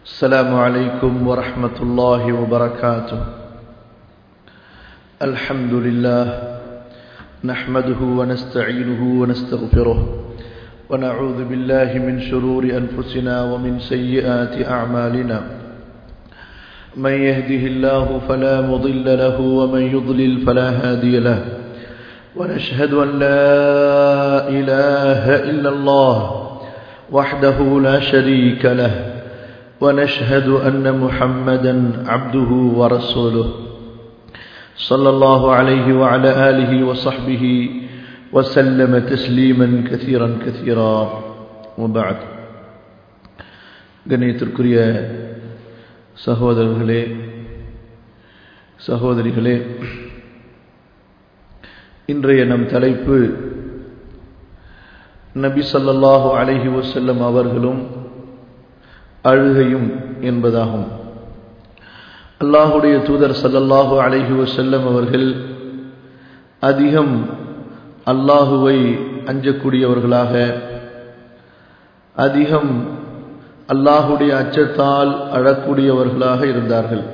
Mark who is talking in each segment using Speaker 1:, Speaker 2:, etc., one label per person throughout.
Speaker 1: السلام عليكم ورحمة الله وبركاته الحمد لله نحمده ونستعينه ونستغفره ونعوذ بالله من شرور أنفسنا ومن سيئات أعمالنا من يهده الله فلا مضل له ومن يضلل فلا هادي له ونشهد أن لا إله إلا الله وحده لا شريك له ونشهد أن محمدا عبده ورسوله صلى الله عليه وعلى آله وصحبه وسلم تسليما كثيرا كثيرا وبعد கண்ணியத்திற்குரிய சகோதரர்களே சகோதரிகளே இன்றைய நம் தலைப்பு நபி சல்லல்லாஹு அலைஹி வசல்லம் அவர்களும் அழுகையும் என்பதாகும் அல்லாஹுடைய தூதர் சல்லல்லாஹு அலைஹி வசல்லம் அவர்கள் அதிகம் அல்லாஹுவை அஞ்சக்கூடியவர்களாக அதிகம் அல்லாஹுடைய அச்சத்தால் அழக்கூடியவர்களாக இருந்தார்கள்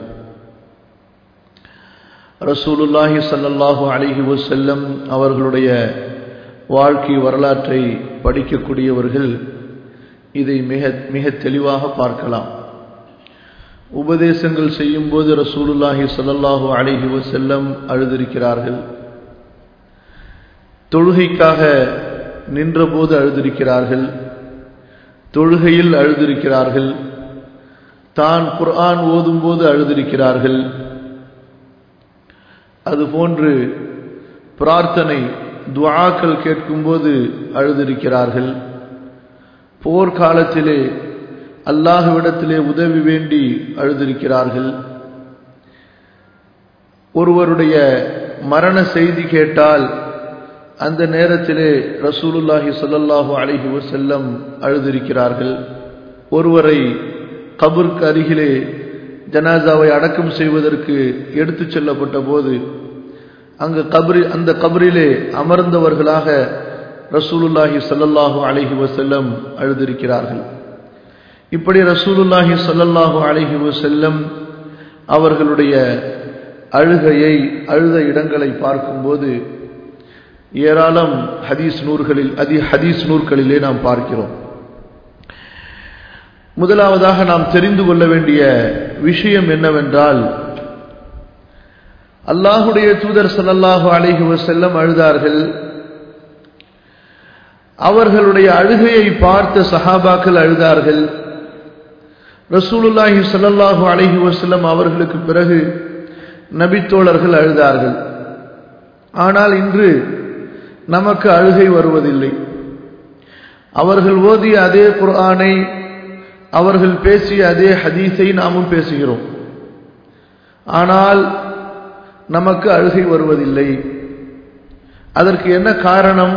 Speaker 1: ரசூலுல்லாஹி சல்லல்லாஹு அலிஹி வசல்லம் அவர்களுடைய வாழ்க்கை வரலாற்றை படிக்கக்கூடியவர்கள் இதை மிக மிக தெளிவாக பார்க்கலாம் உபதேசங்கள் செய்யும் போது ரசூலுல்லாஹி சல்லாஹூ அலிஹி வசல்லம் அழுதிருக்கிறார்கள் தொழுகைக்காக நின்றபோது அழுதிருக்கிறார்கள் தொழுகையில் அழுதிருக்கிறார்கள் தான் குர்ஆன் ஓதும்போது அழுதிருக்கிறார்கள் அதுபோன்று பிரார்த்தனை துவாக்கள் கேட்கும்போது அழுதிருக்கிறார்கள் போர்க்காலத்திலே அல்லாஹுவிடத்திலே உதவி வேண்டி அழுதிருக்கிறார்கள் ஒருவருடைய மரண செய்தி கேட்டால் அந்த நேரத்திலே ரசூலுல்லாஹி சொல்லல்லாஹு அலிஹி வசல்லம் அழுதிருக்கிறார்கள் ஒருவரை கபருக்கு அருகிலே ஜனாசாவை அடக்கம் செய்வதற்கு எடுத்து செல்லப்பட்ட போது அங்கு கபரி அந்த கபரிலே அமர்ந்தவர்களாக ரசூலுல்லாஹி சல்லல்லாஹு அலஹி வசல்லம் அழுதிருக்கிறார்கள் இப்படி ரசூலுல்லாஹி சல்லல்லாஹு அலஹி வசல்லம் அவர்களுடைய அழுகையை அழுத இடங்களை பார்க்கும்போது ஏராளம் ஹதீஸ் நூர்களில் அதி ஹதீஸ் நூற்களிலே நாம் பார்க்கிறோம் முதலாவதாக நாம் தெரிந்து கொள்ள வேண்டிய விஷயம் என்னவென்றால் அல்லாஹுடைய தூதர் சல்லல்லாஹு அலிஹி வசல்லம் அழுதார்கள் அவர்களுடைய அழுகையை பார்த்த சஹாபாக்கள் அழுதார்கள் ரசூலுல்லாஹி சல்லல்லாஹு அலிஹி வசல்லம் அவர்களுக்கு பிறகு நபித்தோழர்கள் அழுதார்கள் ஆனால் இன்று நமக்கு அழுகை வருவதில்லை அவர்கள் ஓதிய அதே குர்ஆனை அவர்கள் பேசிய அதே ஹதீஸை நாமும் பேசுகிறோம் ஆனால் நமக்கு அழுகை வருவதில்லை அதற்கு என்ன காரணம்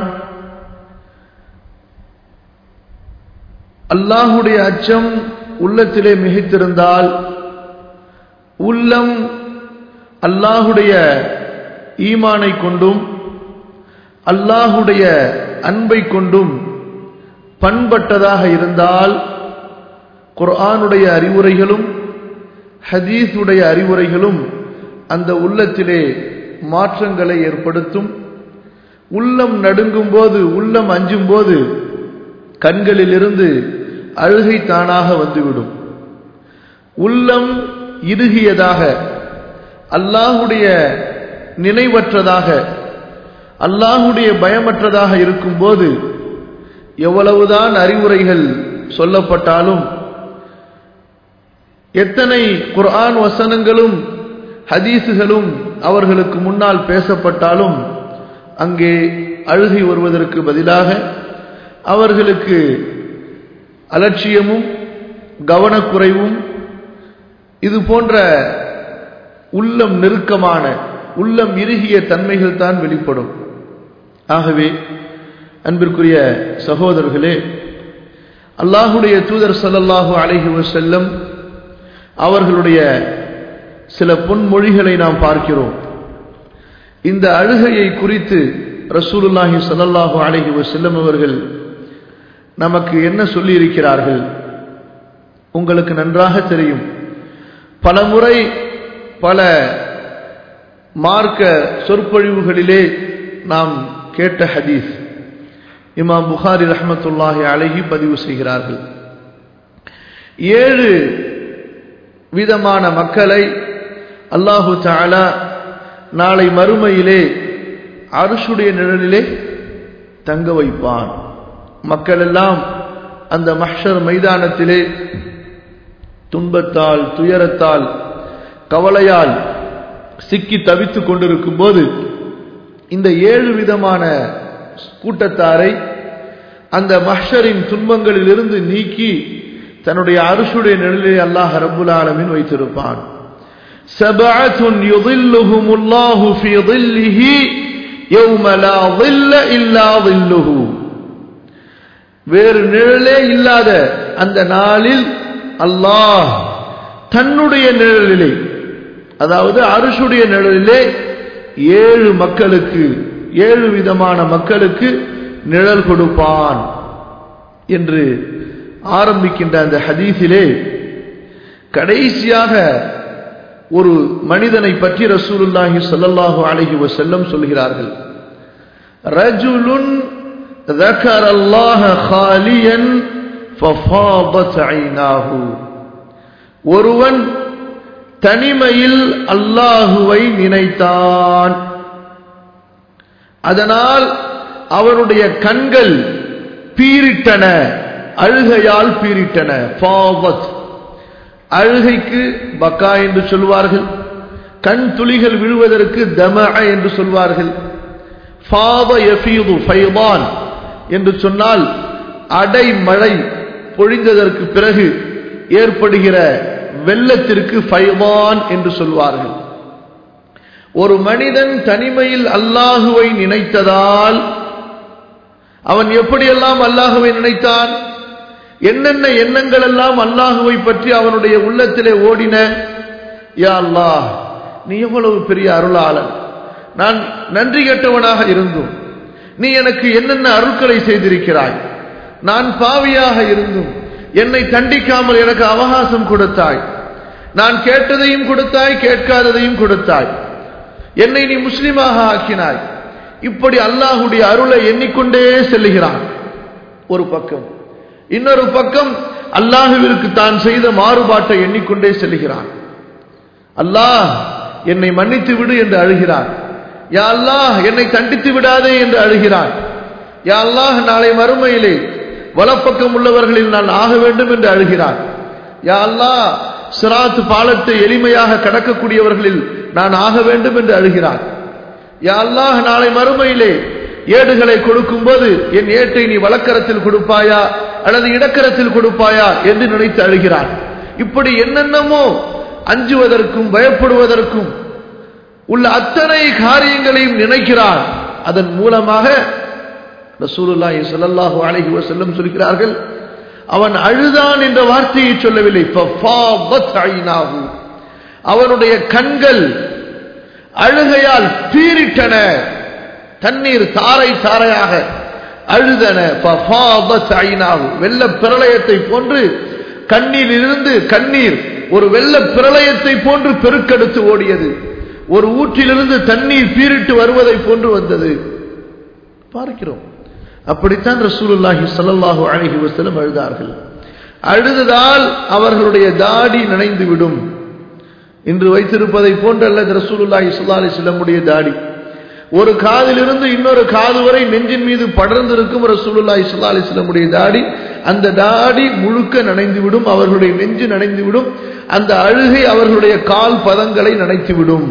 Speaker 1: அல்லாஹுடைய அச்சம் உள்ளத்திலே மிகைத்திருந்தால் உள்ளம் அல்லாஹுடைய ஈமானை கொண்டும் அல்லாஹுடைய அன்பை கொண்டும் பண்பட்டதாக இருந்தால் குர்ஆனுடைய அறிவுரைகளும் ஹதீஸுடைய அறிவுரைகளும் அந்த உள்ளத்திலே மாற்றங்களை ஏற்படுத்தும் உள்ளம் நடுங்கும் போது உள்ளம் அஞ்சும் போது கண்களிலிருந்து அழுகை தானாக வந்துவிடும் உள்ளம் இறுகியதாக அல்லாஹுடைய நினைவற்றதாக அல்லாஹுடைய பயமற்றதாக இருக்கும்போது எவ்வளவுதான் அறிவுரைகள் சொல்லப்பட்டாலும் எத்தனை குர்ஆன் வசனங்களும் ஹதீஸுகளும் அவர்களுக்கு முன்னால் பேசப்பட்டாலும் அங்கே அழுகை வருவதற்கு பதிலாக அவர்களுக்கு அலட்சியமும் கவனக்குறைவும் இது போன்ற உள்ளம் நெருக்கமான உள்ளம் இறுகிய தன்மைகள் தான் வெளிப்படும் ஆகவே அன்பிற்குரிய சகோதரர்களே அல்லாஹுடைய தூதர் சல்லல்லாஹு அலஹி வசல்லம் அவர்களுடைய சில பொன்மொழிகளை நாம் பார்க்கிறோம் இந்த அழுகையை குறித்து ரசூலுல்லாஹி சல்லல்லாஹு அலஹி வசல்லம் அவர்கள் நமக்கு என்ன சொல்லி இருக்கிறார்கள் உங்களுக்கு நன்றாக தெரியும் பல முறை பல மார்க்க சொற்பொழிவுகளிலே நாம் கேட்ட ஹதீஸ் இமாம் புகாரி ரஹமத்துல்லாஹி அழகி பதிவு செய்கிறார்கள் ஏழு விதமான மக்களை அல்லாஹு தாலா நாளை மறுமையிலே அருஷுடைய நிழலிலே தங்க வைப்பான் மக்கள் எல்லாம் அந்த மஹ்ஷர் மைதானத்திலே துன்பத்தால் துயரத்தால் கவலையால் சிக்கி தவித்துக் கொண்டிருக்கும் போது இந்த ஏழு விதமான கூட்டத்தாரை அந்த மஹ்ஷரின் துன்பங்களிலிருந்து நீக்கி தன்னுடைய அருஷுடைய நிழலிலே அல்லாஹ் ரபுல் ஆலமின் வைத்திருப்பான் سبعة يظلهم الله في ظله يوم لا ظل إلا ظله வேறு நிழலே இல்லாத அந்த நாளில் அல்லாஹ் தன்னுடைய நிழலிலே அதாவது அருஷுடைய நிழலிலே ஏழு மக்களுக்கு ஏழு விதமான மக்களுக்கு நிழல் கொடுப்பான் என்று ஆரம்பிக்கின்ற அந்த ஹதீஸிலே கடைசியாக ஒரு மனிதனை பற்றி ரசூலுல்லாஹி ஸல்லல்லாஹு அலைஹி வஸல்லம் சொல்கிறார்கள் ரஜுலுன் ذكر الله خاليا ففاضت عيناه ஒருவன் தனிமையில் அல்லாஹுவை நினைத்தான் அதனால் அவனுடைய கண்கள் பீரிட்டன அழுகையால் பீரிட்டன ஃபாவத் அழுகைக்கு பக்கா என்று சொல்வார்கள் கண் துளிகள் விழுவதற்கு தம என்று சொல்வார்கள் ஃபாவ யஃபீது ஃபைதான் என்று சொன்னால் அடைமழை பொழிந்ததற்கு பிறகு ஏற்படுகிற வெள்ளத்திற்கு ஃபைவான் என்று சொல்வார்கள் ஒரு மனிதன் தனிமையில் அல்லாஹுவை நினைத்ததால் அவன் எப்படியெல்லாம் அல்லாஹுவை நினைத்தான் என்னென்ன எண்ணங்கள் எல்லாம் அல்லாஹுவை பற்றி அவனுடைய உள்ளத்திலே ஓடின யா அல்லாஹ் நீ எவ்வளவு பெரிய அருளாளன் நான் நன்றி கெட்டவனாக இருந்தும் நீ எனக்கு என்னென்ன அருட்களை செய்திருக்கிறாய் நான் பாவியாக இருந்தும் என்னை தண்டிக்காமல் எனக்கு அவகாசம் கொடுத்தாய் நான் கேட்டதையும் கொடுத்தாய் கேட்காததையும் கொடுத்தாய் என்னை நீ முஸ்லிமாக ஆக்கினாய் இப்படி அல்லாஹுடைய அருளை எண்ணிக்கொண்டே செல்லுகிறான் ஒரு பக்கம் இன்னொரு பக்கம் அல்லாஹுவிற்கு தான் செய்த மாறுபாட்டை எண்ணிக்கொண்டே செல்கிறான் அல்லாஹ் என்னை மன்னித்து விடு என்று அழுகிறான் யா அல்லாஹ் என்னை தண்டித்து விடாதே என்று அழுகிறான் யா அல்லாஹ் நாளை மறுமையிலே வலப்பக்கம் உள்ளவர்களில் நான் ஆக வேண்டும் என்று அழுகிறான் யா அல்லாஹ் சிராத் பாலத்தை எளிமையாக கடக்கக்கூடியவர்களில் நான் ஆக வேண்டும் என்று அழுகிறான் யா அல்லாஹ் நாளை மறுமையிலே ஏடுகளை கொடுக்கும் போது என் ஏட்டை நீ வழக்கரத்தில் கொடுப்பாயா அல்லது இடக்கரத்தில் கொடுப்பாயா என்று நினைத்து அழுகிறான் இப்படி என்னென்னமோ அஞ்சுவதற்கும் பயப்படுவதற்கும் உள்ள அத்தனை காரியங்களையும் நினைக்கிறான் அதன் மூலமாக ரசூலுல்லாஹி ஸல்லல்லாஹு அலைஹி வஸல்லம் சொல்கிறார்கள் அவன் அழுதான் என்ற வார்த்தையை சொல்லவில்லை ஃபஃபாதத் ஐனாஹு அவனுடைய கண்கள் அழுகையால் பீரிட்டன தண்ணீர் தாரை தாரையாக அழுதன ஃபஃபாதத் ஐனாஹு வெள்ள பிரளயத்தை போன்று கண்ணில் இருந்து கண்ணீர் ஒரு வெள்ள பிரளயத்தை போன்று பெருக்கெடுத்து ஓடியது ஒரு ஊற்றிலிருந்து தண்ணீர் பீரிட்டு வருவதை போன்று வந்தது பார்க்கிறோம் அப்படித்தான் ரசூலுல்லாஹி ஸல்லல்லாஹு அலைஹி வஸல்லம் அழுதார்கள் அழுததால் அவர்களுடைய தாடி நனைந்து விடும் இன்று வைத்திருப்பதை போன்றல்ல ரசூலுல்லாஹி ஸல்லல்லாஹு அலைஹி வஸல்லமுடைய தாடி ஒரு காதிலிருந்து இன்னொரு காது வரை நெஞ்சின் மீது படர்ந்திருக்கும் ரசூலுல்லாஹி ஸல்லல்லாஹு அலைஹி வஸல்லமுடைய தாடி அந்த தாடி முழுக்க நனைந்து விடும் அவர்களுடைய நெஞ்சு நனைந்து விடும் அந்த அழுகை அவர்களுடைய கால் பதங்களை நனைத்து விடும்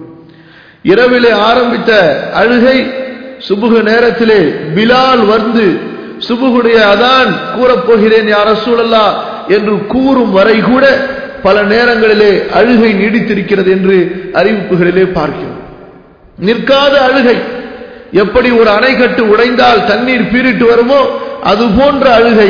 Speaker 1: இரவிலே ஆரம்பித்த அழுகை சுபுகு நேரத்திலே பிலால் வந்து சுபுகுடைய அதான் கூறப்போகிறேன் யார சூழல்லா என்று கூறும் வரை கூட பல நேரங்களிலே அழுகை நீடித்திருக்கிறது என்று அறிவிப்புகளிலே பார்க்கிறோம் நிற்காத அழுகை எப்படி ஒரு அணைக்கட்டு உடைந்தால் தண்ணீர் பீரிட்டு வருமோ அது போன்ற அழுகை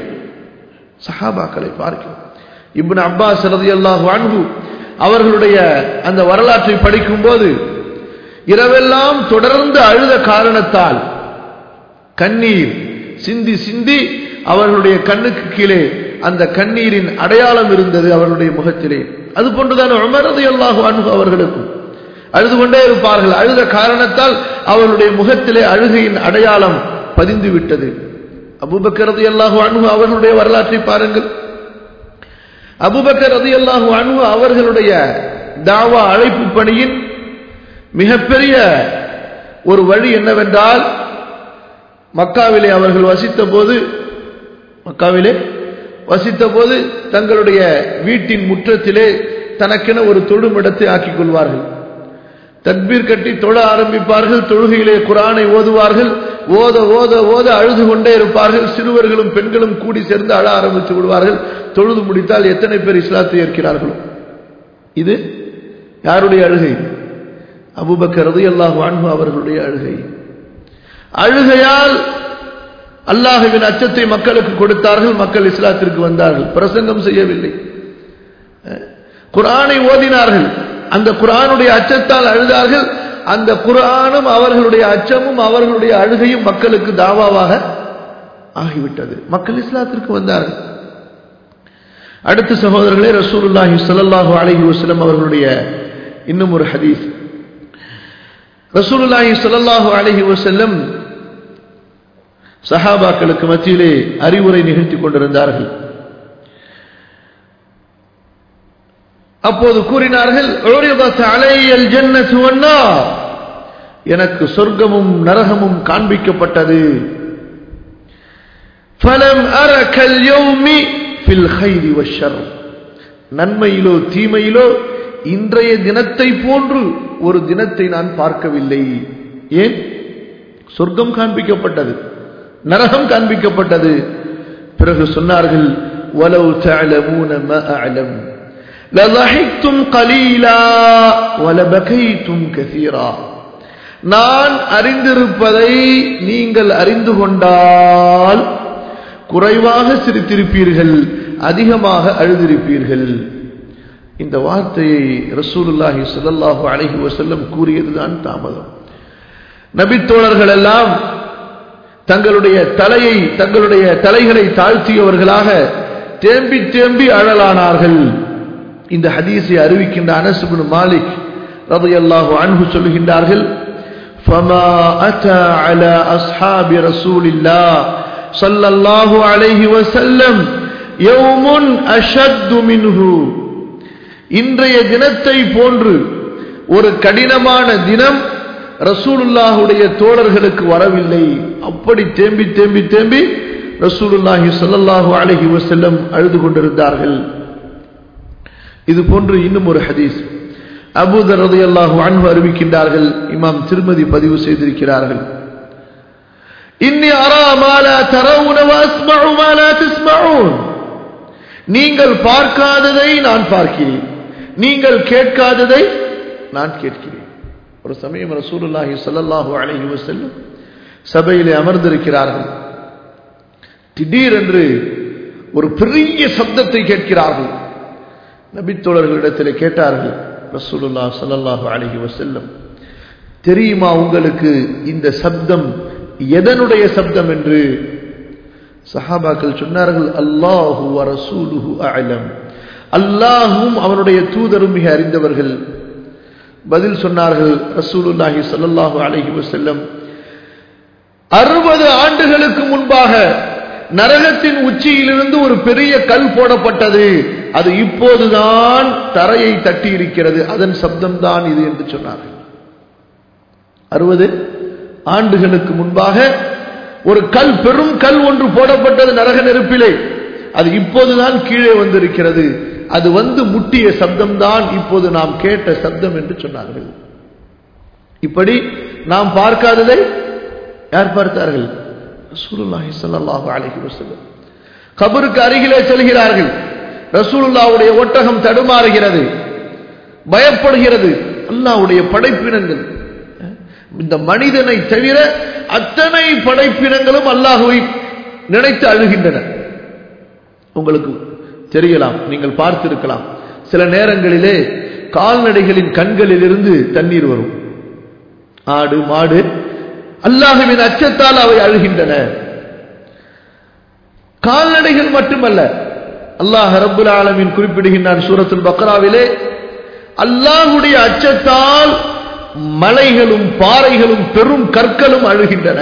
Speaker 1: சஹாபாக்களை பார்க்கிறோம் இப்னு அப்பாஸ் ரலியல்லாஹு அன்ஹு அவர்களுடைய அந்த வரலாற்றை படிக்கும் போது இரவெல்லாம் தொடர்ந்து அழுத காரணத்தால் கண்ணீர் சிந்தி சிந்தி அவர்களுடைய கண்ணுக்கு கீழே அந்த கண்ணீரின் அடையாளம் இருந்தது அவர்களுடைய முகத்திலே அது போன்றுதான் உமரது அல்லாஹு அன்பு அவர்களுக்கும் அழுது கொண்டே இருப்பார்கள் அழுத காரணத்தால் அவர்களுடைய முகத்திலே அழுகையின் அடையாளம் பதிந்து விட்டது அபுபக்கரது அல்லாஹு அன்பு அவர்களுடைய வரலாற்றை பாருங்கள் அபுபக்கர் ரதி அல்லாஹு அன்பு அவர்களுடைய தாவா அழைப்பு பணியின் மிகப்பெரிய ஒரு வழி என்னவென்றால் மக்காவிலே அவர்கள் வசித்த போது மக்காவிலே வசித்த போது தங்களுடைய வீட்டின் முற்றத்திலே தனக்கென ஒரு தொழுமிடத்தை ஆக்கிக் கொள்வார்கள் தக்பீர் கட்டி தொழ ஆரம்பிப்பார்கள் தொழுகையிலே குரானை ஓதுவார்கள் ஓத ஓத ஓத அழுது கொண்டே இருப்பார்கள் சிறுவர்களும் பெண்களும் கூடி சேர்ந்து அழ ஆரம்பித்து விடுவார்கள் தொழுது முடித்தால் எத்தனை பேர் இஸ்லாத்தை ஏற்கிறார்களோ இது யாருடைய அழுகை அபுபக்கரது அல்லாஹ் வான்கு அவர்களுடைய அழுகை அழுகையால் அல்லாஹுவின் அச்சத்தை மக்களுக்கு கொடுத்தார்கள் மக்கள் இஸ்லாத்திற்கு வந்தார்கள் பிரசங்கம் செய்யவில்லை குரானை ஓதினார்கள் அந்த குரானுடைய அச்சத்தால் அழுதார்கள் அந்த குரானும் அவர்களுடைய அச்சமும் அவர்களுடைய அழுகையும் மக்களுக்கு தாவாவாக ஆகிவிட்டது மக்கள் இஸ்லாத்திற்கு வந்தார்கள் அடுத்த சகோதரர்களே ரசூலுல்லாஹி ஸல்லல்லாஹு அலைஹி வஸல்லம் அவர்களுடைய இன்னும் ஒரு ஹதீஸ் ரசூலுல்லாஹி ஸல்லல்லாஹு அலைஹி வஸல்லம் சஹாபாக்களுக்கு மத்தியிலே அறிவுரை நிகழ்த்தி கொண்டிருந்தார்கள் அப்போது கூறினார்கள் எனக்கு சொர்க்கமும் நரகமும் காண்பிக்கப்பட்டது நன்மையிலோ தீமையிலோ இன்றைய தினத்தை போன்று ஒரு தினத்தை நான் பார்க்கவில்லை ஏன் சொர்க்கம் காண்பிக்கப்பட்டது நரகம் காண்பிக்கப்பட்டது பிறகு சொன்னார்கள் وَلَوْ تَعْلَمُونَ مَا أَعْلَمُ لَضَحِكْتُمْ قَلِيلًا وَلَبَكَيْتُمْ كَثِيرًا நான் அறிந்திருப்பதை நீங்கள் அறிந்து கொண்டால் குறைவாக சிரித்திருப்பீர்கள் அதிகமாக அழுதிருப்பீர்கள் இந்த வார்த்தையை ரசூலுல்லாஹி ஸல்லல்லாஹு அலைஹி வஸல்லம் கூறியதுதான் தாமதம் நபித்தோழர்கள் எல்லாம் தங்களுடைய தலையை தங்களுடைய தலைகளை தாழ்த்தியவர்களாக தேம்பி தேம்பி அழலானார்கள் இந்த ஹதீஸை அறிவிக்கின்ற அனசுபின் மாலிக் ரதையல்லாஹு அன்பு சொல்லுகின்றார்கள் فما أتى على أصحاب رسول الله صلى الله عليه وسلم يوم أشد منه இன்றைய தினத்தை போன்று ஒரு கடினமான தினம் ரசூலுல்லாஹுடைய தோழர்களுக்கு வரவில்லை அப்படி தேம்பி தேம்பி தேம்பி ரசூலுல்லாஹி ஸல்லல்லாஹு அலைஹி வஸல்லம் அழுது கொண்டிருந்தார்கள் இது போன்று இன்னும் ஒரு ஹதீஸ் அபூதர் ரலியல்லாஹு அன்ஹு அறிவிக்கின்றார்கள் இமாம் திருமதி பதிவு செய்திருக்கிறார்கள் இன்னி அரா மா லா தரவுன வ அஸ்மஉ மா லா தஸ்மஊன் நீங்கள் பார்க்காததை நான் பார்க்கிறேன் நீங்கள் கேட்காததை நான் கேட்கிறேன் ஒரு சமயம் ரசூலுல்லாஹி ஸல்லல்லாஹு அலைஹி வஸல்லம் சபையிலே அமர்ந்திருக்கிறார்கள் திடீரென்று ஒரு பெரிய சப்தத்தை கேட்கிறார்கள் நபித்தோழர்களிடத்தில் கேட்டார்கள் ரசூலுல்லா ஸல்லல்லாஹு அலைஹி வஸல்லம் தெரியுமா உங்களுக்கு இந்த சப்தம் எதனுடைய சப்தம் என்று சஹாபாக்கள் சொன்னார்கள் அல்லாஹு வ ரசூலுஹு அஅலம் அல்லாஹும் அவனுடைய தூதரும் மிக அறிந்தவர்கள் பதில் சொன்னார்கள் ரசூலுல்லாஹி ஸல்லல்லாஹு அலைஹி வஸல்லம் அறுபது ஆண்டுகளுக்கு முன்பாக நரகத்தின் உச்சியிலிருந்து ஒரு பெரிய கல் போடப்பட்டது அது இப்போதுதான் தரையை தட்டி இருக்கிறது அதன் சப்தம் தான் இது என்று சொன்னார்கள் அறுபது ஆண்டுகளுக்கு முன்பாக ஒரு கல் பெரும் கல் ஒன்று போடப்பட்டது நரக நெருப்பிலே அது இப்போதுதான் கீழே வந்திருக்கிறது அது வந்து முட்டிய சப்தம் தான் இப்போது நாம் கேட்ட சப்தம் என்று சொன்னார்கள் இப்படி நாம் பார்க்காததை யார் பார்த்தார்கள் ரசூலுல்லாஹி ஸல்லல்லாஹு அலைஹி வஸல்லம் கபருக்கு அருகிலே செல்கிறார்கள் ரசூலுல்லாஹ்வுடைய ஒட்டகம் தடுமாறுகிறது பயப்படுகிறது அல்லாஹ்வுடைய படைப்பினங்கள் இந்த மனிதனை தவிர அத்தனை படைப்பினங்களும் அல்லாஹுவை நினைத்து அழுகின்றன உங்களுக்கு தெரியலாம் நீங்கள் பார்த்திருக்கலாம் சில நேரங்களிலே கால்நடைகளின் கண்களில் இருந்து தண்ணீர் வரும் ஆடு மாடு அல்லாஹுவின் அச்சத்தால் அவை அழுகின்றன கால்நடைகள் மட்டுமல்ல அல்லாஹ் ரப்புல் ஆலமின் குறிப்பிடுகின்றான் சூரத்துல் பக்ராவிலே அல்லாஹுடைய அச்சத்தால் மலைகளும் பாறைகளும் பெரும் கற்களும் அழுகின்றன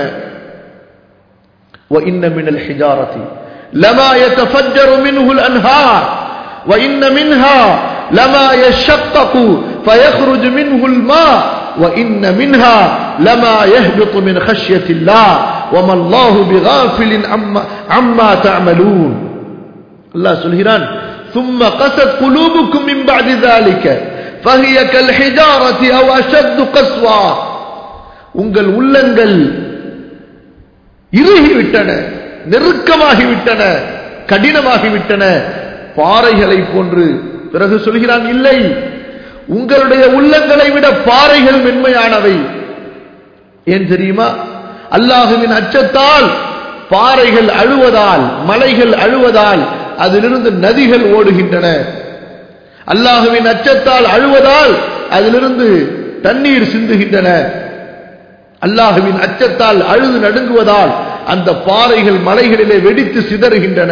Speaker 1: وإن من الحجارة لما يتفجر منه الأنهار وإن منها لما يشقق فيخرج منه الماء وإن منها لما يهبط من خشية الله وما الله بغافل عما, عما تعملون الله சொல்கிறான் ثم قست قلوبكم من بعد ذلك فهي كالحجارة أو أشد قسوة உங்கள் உள்ளங்கள் இறுகிவிட்டன நெருக்கமாகிவிட்டன கடினமாகிவிட்டன பாறைகளை போன்று பிறகு சொல்கிறான் இல்லை உங்களுடைய உள்ளங்களை விட பாறைகள் மென்மையானவை ஏன் தெரியுமா அல்லாஹுவின் அச்சத்தால் பாறைகள் அழுவதால் மலைகள் அழுவதால் அதிலிருந்து நதிகள் ஓடுகின்றன அல்லாஹுவின் அச்சத்தால் அழுவதால் அதிலிருந்து தண்ணீர் சிந்துகின்றன அல்லாஹுவின் அச்சத்தால் அழுது நடுங்குவதால் அந்த பாறைகள் மலைகளிலே வெடித்து சிதறுகின்றன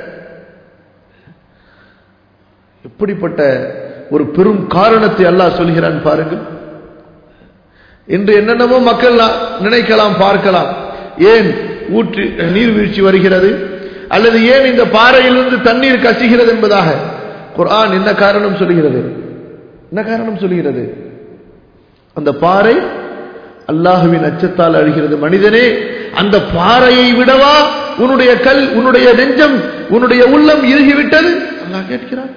Speaker 1: எப்படிப்பட்ட ஒரு பெரும் காரணத்தை அல்லாஹ் சொல்கிறான் பாருங்கள் இன்று என்னென்னமோ மக்கள் நினைக்கலாம் பார்க்கலாம் ஏன் ஊற்று நீர்வீழ்ச்சி வருகிறது அல்லது ஏன் இந்த பாறையிலிருந்து தண்ணீர் கசிகிறது என்பதாக குர்ஆன் என்ன காரணம் சொல்கிறது என்ன காரணம் சொல்கிறது அந்த பாறை அல்லாஹுவின் அச்சத்தால் அழுகிறது மனிதனே அந்த பாறையை விடவா உன்னுடைய கல் உன்னுடைய நெஞ்சம் உன்னுடைய உள்ளம் இறுகிவிட்டது அல்லாஹ் கேட்கிறான்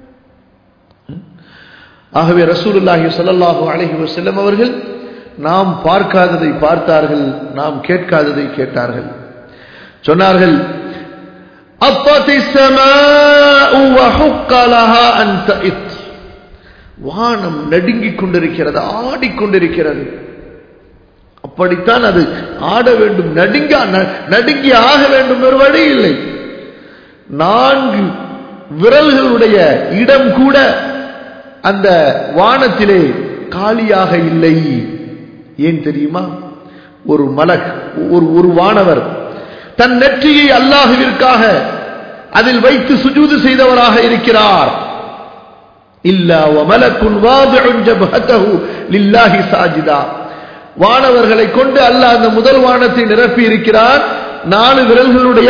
Speaker 1: ஆகவே ரசூலுல்லாஹி ஸல்லல்லாஹு அலைஹி வஸல்லம் அவர்கள் நாம் பார்க்காததை பார்த்தார்கள் நாம் கேட்காததை கேட்டார்கள் சொன்னார்கள் அப்பத்தி ஸமாஉ வஹுக்க லஹா அன் தஇத் வானம் நடுங்கிக் கொண்டிருக்கிறது ஆடிக்கொண்டிருக்கிறது அப்படித்தான் அது ஆட வேண்டும் நடுங்க நடுங்கி ஆக வேண்டும் ஒரு வழி இல்லை நான்கு விரல்களுடைய இடம் கூட அந்த வானத்திலே காலியாக இல்லை ஏன் தெரியுமா ஒரு மலக் ஒரு ஒரு வானவர் தன் நெற்றியை அல்லாஹுவிற்காக அதில் வைத்து சுஜூது செய்தவராக இருக்கிறார் இல்லா வமலக்குன் வாதிஉன் ஜபஹதஹு லில்லாஹி சாஜிதா வானவர்களை கொண்டு அல்லாஹ் அந்த முதல் வானத்தை நிரப்பி இருக்கிறார் நாலு விரல்களுடைய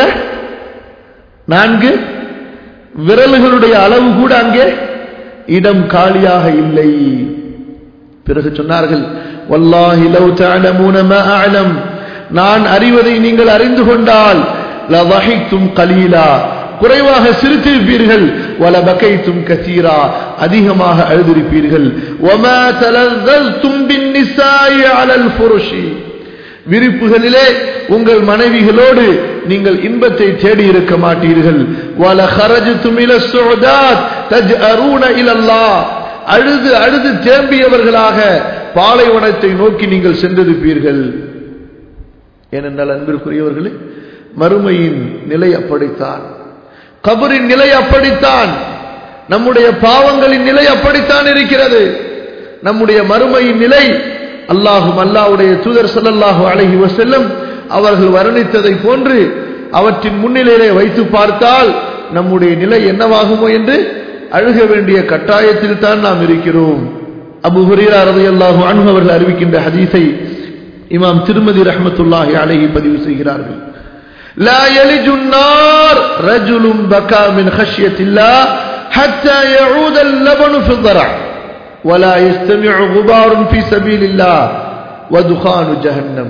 Speaker 1: நான்கு விரல்களுடைய அளவு கூட அங்கே இடம் காலியாக இல்லை பிறகு சொன்னார்கள் வல்லாஹி லவ் தஅலமூன மா அஅலம் நான் அறிவதை நீங்கள் அறிந்து கொண்டால் லவஹித்தும் கலீலா குறைவாக சிரித்திருப்பீர்கள் வல பகைத்தும் கசீரா அதிகமாக அழுதிருப்பீர்கள் ஒமா தலல்தும் பின் நிசாயி அலல் புருஷி விரிப்புகளிலே உங்கள் மனைவிகளோடு நீங்கள் இன்பத்தை தேடி இருக்க மாட்டீர்கள் வல ஹரஜுத்தும் இல சுஅதாத் தஜ்அரூன இலல்லாஹ் அழுது அழுது தேம்பியவர்களாக பாலைவனத்தை நோக்கி நீங்கள் சென்றிருப்பீர்கள் ஏனென்றால் அன்பிற்குரியவர்களே மறுமையின் நிலை அப்படித்தான் கபரின் நிலை அப்படித்தான் நம்முடைய பாவங்களின் நிலை அப்படித்தான் இருக்கிறது நம்முடைய மறுமையின் நிலை அல்லாஹும் அல்லாஹுடைய தூதர் சல்லல்லாஹு அழகி வசல்லம் அவர்கள் வர்ணித்ததை போன்று அவற்றின் முன்னிலையிலே வைத்து பார்த்தால் நம்முடைய நிலை என்னவாகுமோ என்று அழுக வேண்டிய கட்டாயத்தில் தான் நாம் இருக்கிறோம் அபு ஹுரீரா ரலியல்லாஹு அன்ஹு அவர்கள் அறிவிக்கின்ற ஹதீஸை இமாம் திருமதி ரஹ்மத்துல்லாஹி அலைஹி பதிவு செய்கிறார்கள் لا يلج النار رجل بكى من خشية الله حتى يعود اللبن في الضرع ولا يستمع غبار في سبيل الله ودخان جهنم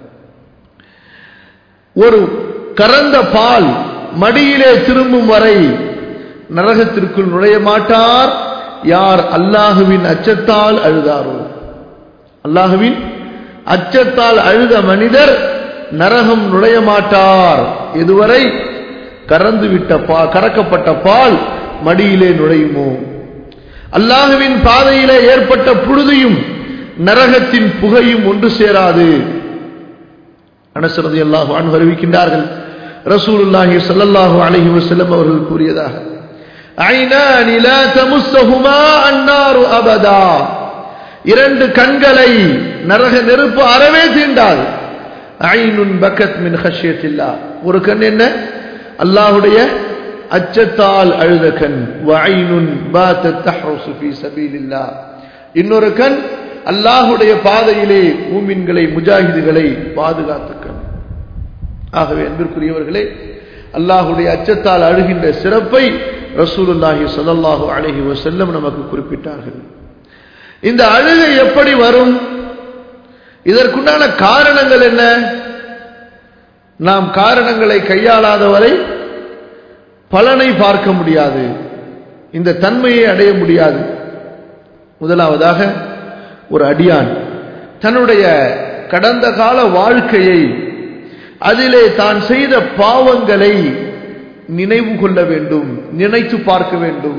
Speaker 1: ஒரு கறந்த பால் மடியிலே திரும்பும் வரை நரகத்திற்குள் நுழைய மாட்டார் யார் அல்லாஹுவின் அச்சத்தால் அழுதாரோ அல்லாஹுவின் அச்சத்தால் அழுத மனிதர் நரகம் நுழைய மாட்டார் இதுவரை கறந்து விட்ட பா கறக்கப்பட்ட பால் மடியிலே நுழையுமோ அல்லாஹுவின் பாதையிலே ஏற்பட்ட புழுதியும் நரகத்தின் புகையும் ஒன்று சேராது அனசரது அல்லாஹ் அறிவிக்கின்றார்கள் ரசூலுல்லாஹி ஸல்லல்லாஹு அலைஹி வஸல்லம் அவர்கள் கூறியதாக ஐனானி லா தமுஸ்ஸஹுமா அன்னாரு அபதா இரண்டு கண்களை நரக நெருப்பு அறவே தீண்டாது ஐனுன் பக்கத் மின் ஹஷ்யத்தில்லா ஒரு கண் என்ன அல்லாஹுடைய அச்சத்தால் அழுத கண் வஐனுன் பாத்தத் தஹ்ருசு ஃபீ சபீலில்லாஹ் இன்னொரு கண் அல்லாஹுடைய பாதையிலே மூமின்களை முஜாஹிதுகளை பாதுகாத்த கண் ஆகவே அன்பிற்குரியவர்களே அல்லாஹுடைய அச்சத்தால் அழுகின்ற சிறப்பை ரசூலுல்லாஹி ஸல்லல்லாஹு அலைஹி வஸல்லம் நமக்கு குறிப்பிட்டார்கள் இந்த அழுகை எப்படி வரும் இதற்குண்டான காரணங்கள் என்ன நாம் காரணங்களை கையாளாதவரை பலனை பார்க்க முடியாது இந்த தன்மையை அடைய முடியாது முதலாவதாக ஒரு அடியான் தன்னுடைய கடந்த கால வாழ்க்கையை அதிலே தான் செய்த பாவங்களை நினைவு கொள்ள வேண்டும் நினைத்து பார்க்க வேண்டும்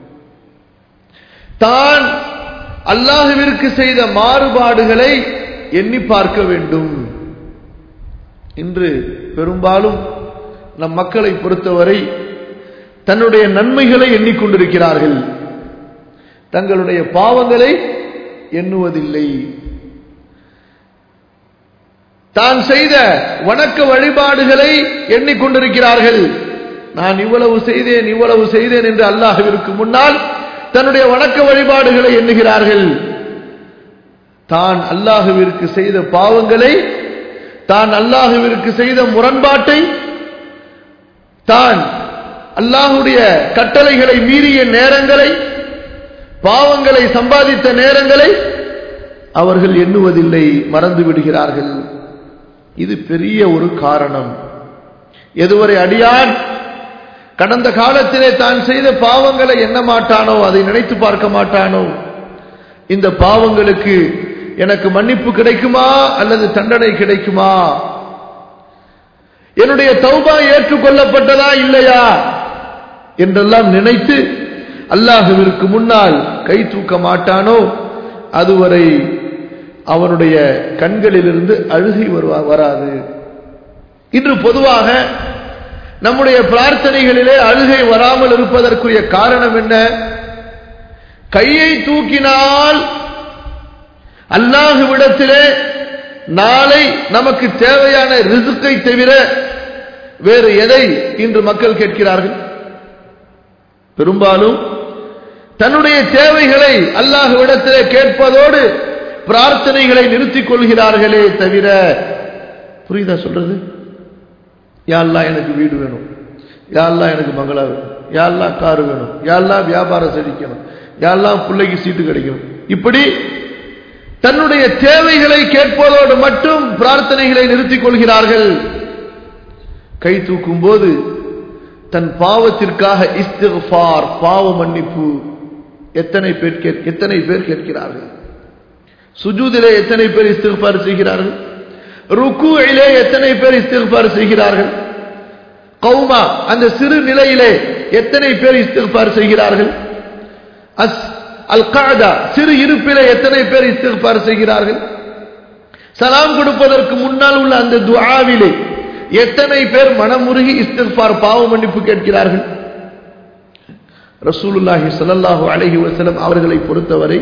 Speaker 1: தான் அல்லாஹுவிற்கு செய்த மாறுபாடுகளை எண்ணி பார்க்க வேண்டும் இன்று பெரும்பாலும் நம் மக்களை பொறுத்தவரை தன்னுடைய நன்மைகளை எண்ணிக்கொண்டிருக்கிறார்கள் தங்களுடைய பாவங்களை எண்ணுவதில்லை தான் செய்த வணக்க வழிபாடுகளை எண்ணிக்கொண்டிருக்கிறார்கள் நான் இவ்வளவு செய்தேன் இவ்வளவு செய்தேன் என்று அல்லாஹுவிற்கு முன்னால் தன்னுடைய வணக்க வழிபாடுகளை எண்ணுகிறார்கள் தான் அல்லாஹுவிற்கு செய்த பாவங்களை தான் அல்லாஹுவிற்கு செய்த முரண்பாட்டை தான் அல்லாஹுடைய கட்டளைகளை மீறிய நேரங்களை பாவங்களை சம்பாதித்த நேரங்களை அவர்கள் எண்ணுவதில்லை மறந்து விடுகிறார்கள் இது பெரிய ஒரு காரணம் எதுவரை அடியான் கடந்த காலத்திலே தான் செய்த பாவங்களை எண்ண மாட்டானோ அதை நினைத்து பார்க்க மாட்டானோ இந்த பாவங்களுக்கு எனக்கு மன்னிப்பு கிடைக்குமா அல்லது தண்டனை கிடைக்குமா என்னுடைய தௌபா ஏற்றுக்கொள்ளப்பட்டதா இல்லையா என்றெல்லாம் நினைத்து அல்லாஹுவிற்கு முன்னால் கை தூக்க மாட்டானோ அதுவரை அவனுடைய கண்களிலிருந்து அழுகை வருவா வராது இன்று பொதுவாக நம்முடைய பிரார்த்தனைகளிலே அழுகை வராமல் இருப்பதற்குரிய காரணம் என்ன கையை தூக்கினால் அல்லாஹுவிடத்திலே நாளை நமக்கு தேவையான ரிசுக்கை தவிர வேறு எதை இன்று மக்கள் கேட்கிறார்கள் பெரும்பாலும் தன்னுடைய தேவைகளை அல்லாஹுவிடத்திலே கேட்பதோடு பிரார்த்தனைகளை நிறுத்திக் கொள்கிறார்களே தவிர புரியுதா சொல்றது யாழ்லா எனக்கு வீடு வேணும் யாழ்லா எனக்கு மங்களா வேணும் யாழ்லா காரு வேணும் யாழ்லா வியாபாரம் செழிக்கணும் யாழ்லாம் பிள்ளைக்கு சீட்டு கிடைக்கணும் இப்படி தன்னுடைய தேவைகளை கேட்பதோடு மட்டும் பிரார்த்தனைகளை நிறுத்திக் கொள்கிறார்கள் கை தூக்கும் போது தன் பாவத்திற்காக இஸ்திஃபார் பாவ மன்னிப்பு எத்தனை பேர் எத்தனை பேர் கேட்கிறார்கள் சுஜூதிலே எத்தனை பேர் இஸ்திஃபார் செய்கிறார்கள் ருக்குவிலே எத்தனை பேர் இஸ்திஃபார் செய்கிறார்கள் கௌமா அந்த சிறு நிலையிலே எத்தனை பேர் இஸ்திஃபார் செய்கிறார்கள் அஸ் அல் காதா சிறு இருப்பிலே எத்தனை பேர் இஸ்திஃபார் செய்கிறார்கள் சலாம் கொடுப்பதற்கு முன்னால் உள்ள அந்த துஆவிலே எத்தனை பேர் மனமுருகி இஸ்திஃபார் பாவ மன்னிப்பு கேட்கிறார்கள் ரசூலுல்லாஹி ஸல்லல்லாஹு அலைஹி வஸல்லம் அவர்களை பொறுத்தவரை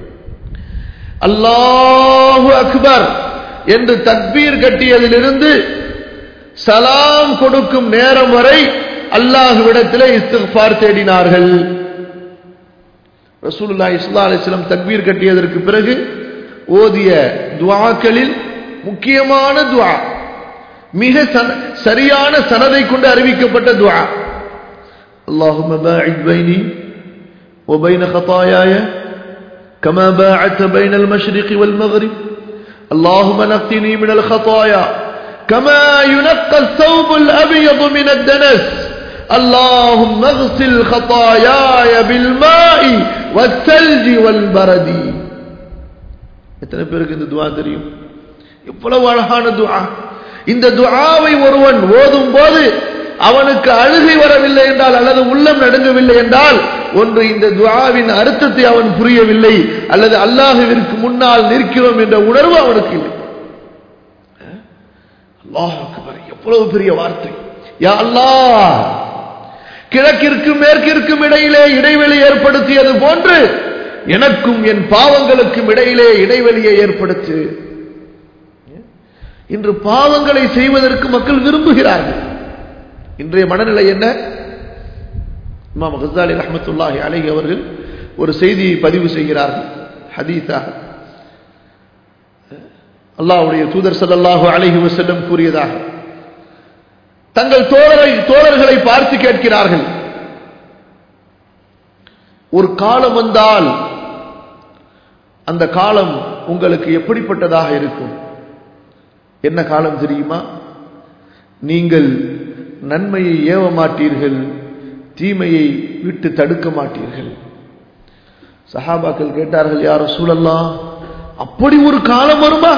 Speaker 1: அல்லாஹு அக்பர் என்று தக்பீர் கட்டியதிலிருந்து சலாம் கொடுக்கும் நேரம் வரை அல்லாஹுவிடத்திலே இஸ்திஃபார் தேடினார்கள் ரசூலுல்லாஹி ஸல்லல்லாஹு அலைஹி வஸல்லம் தக்பீர் கட்டியதற்கு பிறகு ஓதிய துஆக்களில் முக்கியமான துஆ மிக சரியான சனதை கொண்டு அறிவிக்கப்பட்ட துஆ اللهم باعد بيني وبين خطاياي كما باعدت بين المشرق والمغرب اللهم نقني من الخطايا كما ينقى الثوب الأبيض من الدنس اللهم اغسل خطاياي بالماء والثلج والبرد எத்தனை பேருக்கு இந்த துவா தெரியும் எவ்வளவு அழகான துவா இந்த துஆவை ஒருவன் ஓதும் போது அவனுக்கு அழுகை வரவில்லை என்றால் அல்லது உள்ளம் நடுங்கவில்லை என்றால் ஒன்று இந்த துஆவின் அர்த்தத்தை அவன் புரியவில்லை அல்லது அல்லாஹுவிற்கு முன்னால் நிற்கிறோம் என்ற உணர்வு அவனுக்கு இல்லை அல்லாஹ் எவ்வளவு பெரிய வார்த்தை யா அல்லாஹ் கிழக்கிற்கும் மேற்கிற்கும் இடையிலே இடைவெளி ஏற்படுத்தியது போன்று எனக்கும் என் பாவங்களுக்கும் இடையிலே இடைவெளியை ஏற்படுத்து இன்று பாவங்களை செய்வதற்கு மக்கள் விரும்புகிறார்கள் இன்றைய மனநிலை என்ன இமாம் கசாலி ரஹமத்துல்லாஹி அலைஹி அவர்கள் ஒரு செய்தியை பதிவு செய்கிறார்கள் ஹதீஸாக அல்லாஹ்வுடைய தூதர் ஸல்லல்லாஹு அலைஹி வஸல்லம் கூறியதாக தங்கள் தோழரை தோழர்களை பார்த்து கேட்கிறார்கள் ஒரு காலம் வந்தால் அந்த காலம் உங்களுக்கு எப்படிப்பட்டதாக இருக்கும் என்ன காலம் தெரியுமா நீங்கள் நன்மையை ஏவ மாட்டீர்கள் தீமையை விட்டு தடுக்க மாட்டீர்கள் சஹாபாக்கள் கேட்டார்கள் யார சூழல்லாம் அப்படி ஒரு காலம் வருமா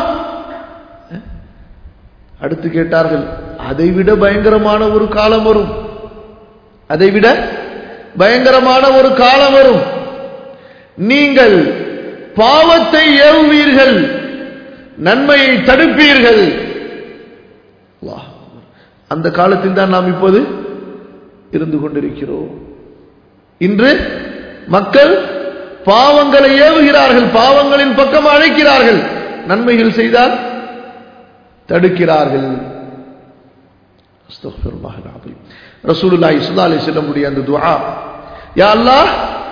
Speaker 1: அடுத்து கேட்டார்கள் அதைவிட பயங்கரமான ஒரு காலம் வரும் அதைவிட பயங்கரமான ஒரு காலம் வரும் நீங்கள் பாவத்தை ஏவுவீர்கள் நன்மையை தடுப்பீர்கள் அல்லாஹ் அந்த காலத்தில் தான் நாம் இப்போது இருந்து கொண்டிருக்கிறோம் இன்று மக்கள் பாவங்களை ஏவுகிறார்கள் பாவங்களின் பக்கம் அழைக்கிறார்கள் நன்மைகள் செய்தால் தடுக்கிறார்கள் ரசூலுல்லாஹி ஸல்லல்லாஹு அலைஹி வஸல்லம் உடைய அந்த துஆ யா அல்லாஹ்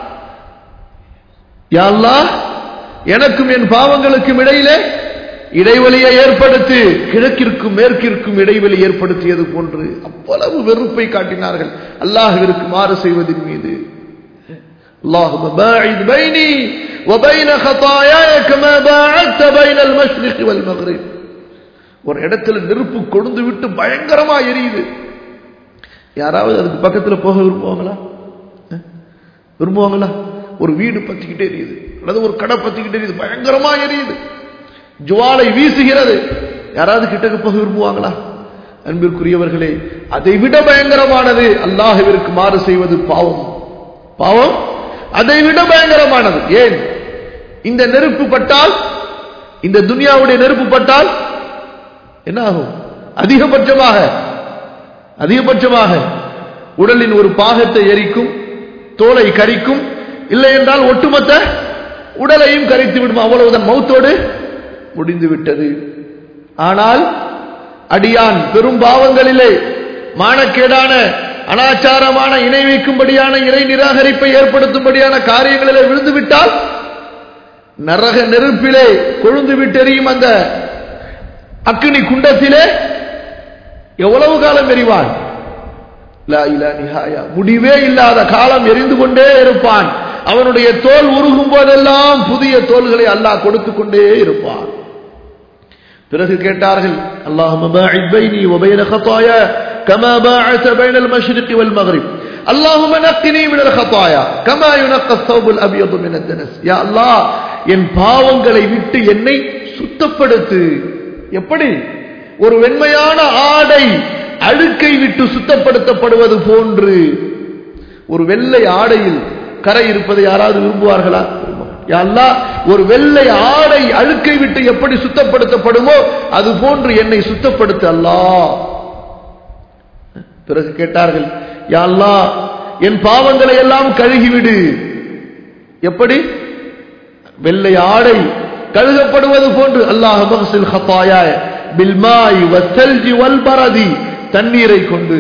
Speaker 1: யா அல்லாஹ் எனக்கும் என் பாவங்களுக்கும் இடையிலே இடைவெளியை ஏற்படுத்தி கிழக்கிற்கும் மேற்கிற்கும் இடைவெளி ஏற்படுத்தியது போன்று அவ்வளவு வெறுப்பை காட்டினார்கள் அல்லாஹ்விற்கு மாறு செய்வதின் மீது اللهم باعد بيني وبين خطاياي كما باعدت بين المشرق والمغرب ஒரு இடத்துல நெருப்பு கொழுந்து விட்டு பயங்கரமா எரியுது யாராவது அதுக்கு பக்கத்துல போக விரும்புவாங்களா விரும்புவாங்களா ஒரு வீடு பத்திக்கிட்டே எரியுது அல்லது ஒரு கடை பத்திக்கிட்டே எரியுது பயங்கரமா எரியுது ஜுவாலை வீசுகிறது யாராவது கிட்டக்கு போக விரும்புவாங்களா அன்பிற்குரியவர்களே அதை விட பயங்கரமானது அல்லாஹுவிற்கு மாறு செய்வது பாவம் பாவம் அதை விட பயங்கரமானது ஏன் இந்த நெருப்பு பட்டால் இந்த துனியாவுடைய நெருப்பு பட்டால் என்ன ஆகும் அதிகபட்சமாக அதிகபட்சமாக உடலின் ஒரு பாகத்தை எரிக்கும் தோலை கரிக்கும் இல்லை என்றால் ஒட்டுமொத்த உடலையும் கரித்து விடும் அவ்வளவுதான் மௌத்தோடு முடிந்து விட்டது ஆனால் அடியான் பெரும் பாவங்களிலே மானக்கேடான அனாச்சாரமான இணை வைக்கும்படியான இறை நிராகரிப்பை ஏற்படுத்தும்படியான காரியங்களிலே விழுந்து விட்டால் நரக நெருப்பிலே கொழுந்து விட்டெறியும் அந்த அக்னி குண்டத்திலே எவ்வளவு காலம் எறிவான் முடிவே இல்லாத காலம் எரிந்து கொண்டே இருப்பான் அவனுடைய தோல் உருகும் போதெல்லாம் புதிய தோள்களை அல்லாஹ் கொடுத்து கொண்டே இருப்பான் பிறகு கேட்டார்கள் اللهم باعد بيني وبين خطايا كما باعدت بين المشرق والمغرب اللهم نقني من الخطايا كما ينقى الثوب الابيض من الدنس يا الله என் பாவங்களை விட்டு என்னை சுத்தப்படுத்து எப்படி ஒரு வெண்மையான ஆடை அழுக்கை விட்டு சுத்தப்படுத்தப்படுவது போன்று ஒரு வெள்ளை ஆடையில் கரை இருப்பதை யாராவது விரும்புவார்களா அல்லா ஒரு வெள்ளை ஆடை அழுக்கை விட்டு எப்படி சுத்தப்படுத்தப்படுமோ அது போன்று என்னை சுத்தப்படுத்த அல்லா பிறகு கேட்டார்கள் யாழ்லா என் பாவங்களை எல்லாம் கழுகிவிடு எப்படி வெள்ளை ஆடை கழுகப்படுவது போன்று அல்லாஹ் மகசில் ஹத்தாயாய் பில்மாய் வசல்ஜி வல்பரதி தண்ணீரை கொண்டு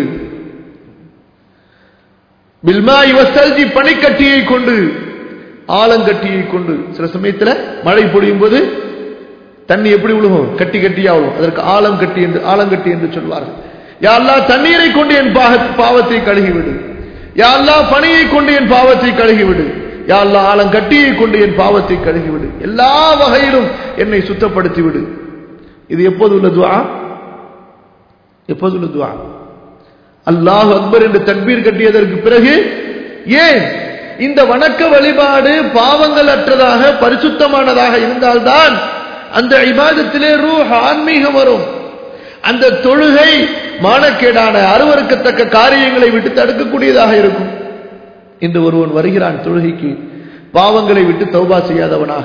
Speaker 1: பில்மாய் வசல்ஜி பனிக்கட்டியை கொண்டு ஆலங்கட்டியை கொண்டு சில சமயத்துல மழை பொழியும் போது தண்ணி எப்படி விழுகும் கட்டி கட்டியா விழும் அதற்கு ஆலம் கட்டி என்று ஆலங்கட்டி என்று சொல்வார்கள் யாழ்லா தண்ணீரை கொண்டு என் பாவத்தை கழுகிவிடு யாழ்லா பணியை கொண்டு என் பாவத்தை கழுகிவிடு யாழ்லா ஆலங்கட்டியை கொண்டு என் பாவத்தை கழுகிவிடு எல்லா வகையிலும் என்னை சுத்தப்படுத்தி விடு இது எப்போது உள்ள துவா எப்போது உள்ள துவா அல்லாஹ் அக்பர் என்று தன்பீர் கட்டியதற்கு பிறகு ஏன் இந்த வணக்க வழிபாடு பாவங்கள் அற்றதாக பரிசுத்தமானதாக இருந்தால்தான் அந்த இபாதத்திலே ரூ ஆன்மீகம் வரும் அந்த தொழுகை மானக்கேடான அருவறுக்கத்தக்க காரியங்களை விட்டு தடுக்கக்கூடியதாக இருக்கும் இன்று ஒருவன் வருகிறான் தொழுகைக்கு பாவங்களை விட்டு தௌபா செய்யாதவனாக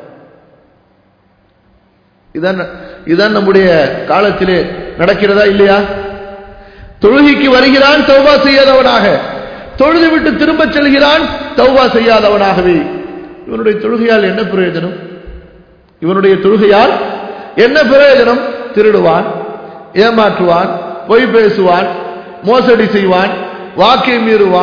Speaker 1: இதான் இதான் நம்முடைய காலத்திலே நடக்கிறதா இல்லையா தொழுகைக்கு வருகிறான் தௌபா செய்யாதவனாக தொழுது விட்டு திரும்பச் செல்கிறான் தௌபா செய்யாதவனாகவே இவனுடைய தொழுகையால் என்ன பிரயோஜனம் இவனுடைய தொழுகையால் என்ன பிரயோஜனம் திருடுவான் ஏமாற்றுவான் பொய் பேசுவான் மோசடி செய்வான் வாக்கை மீறுவான்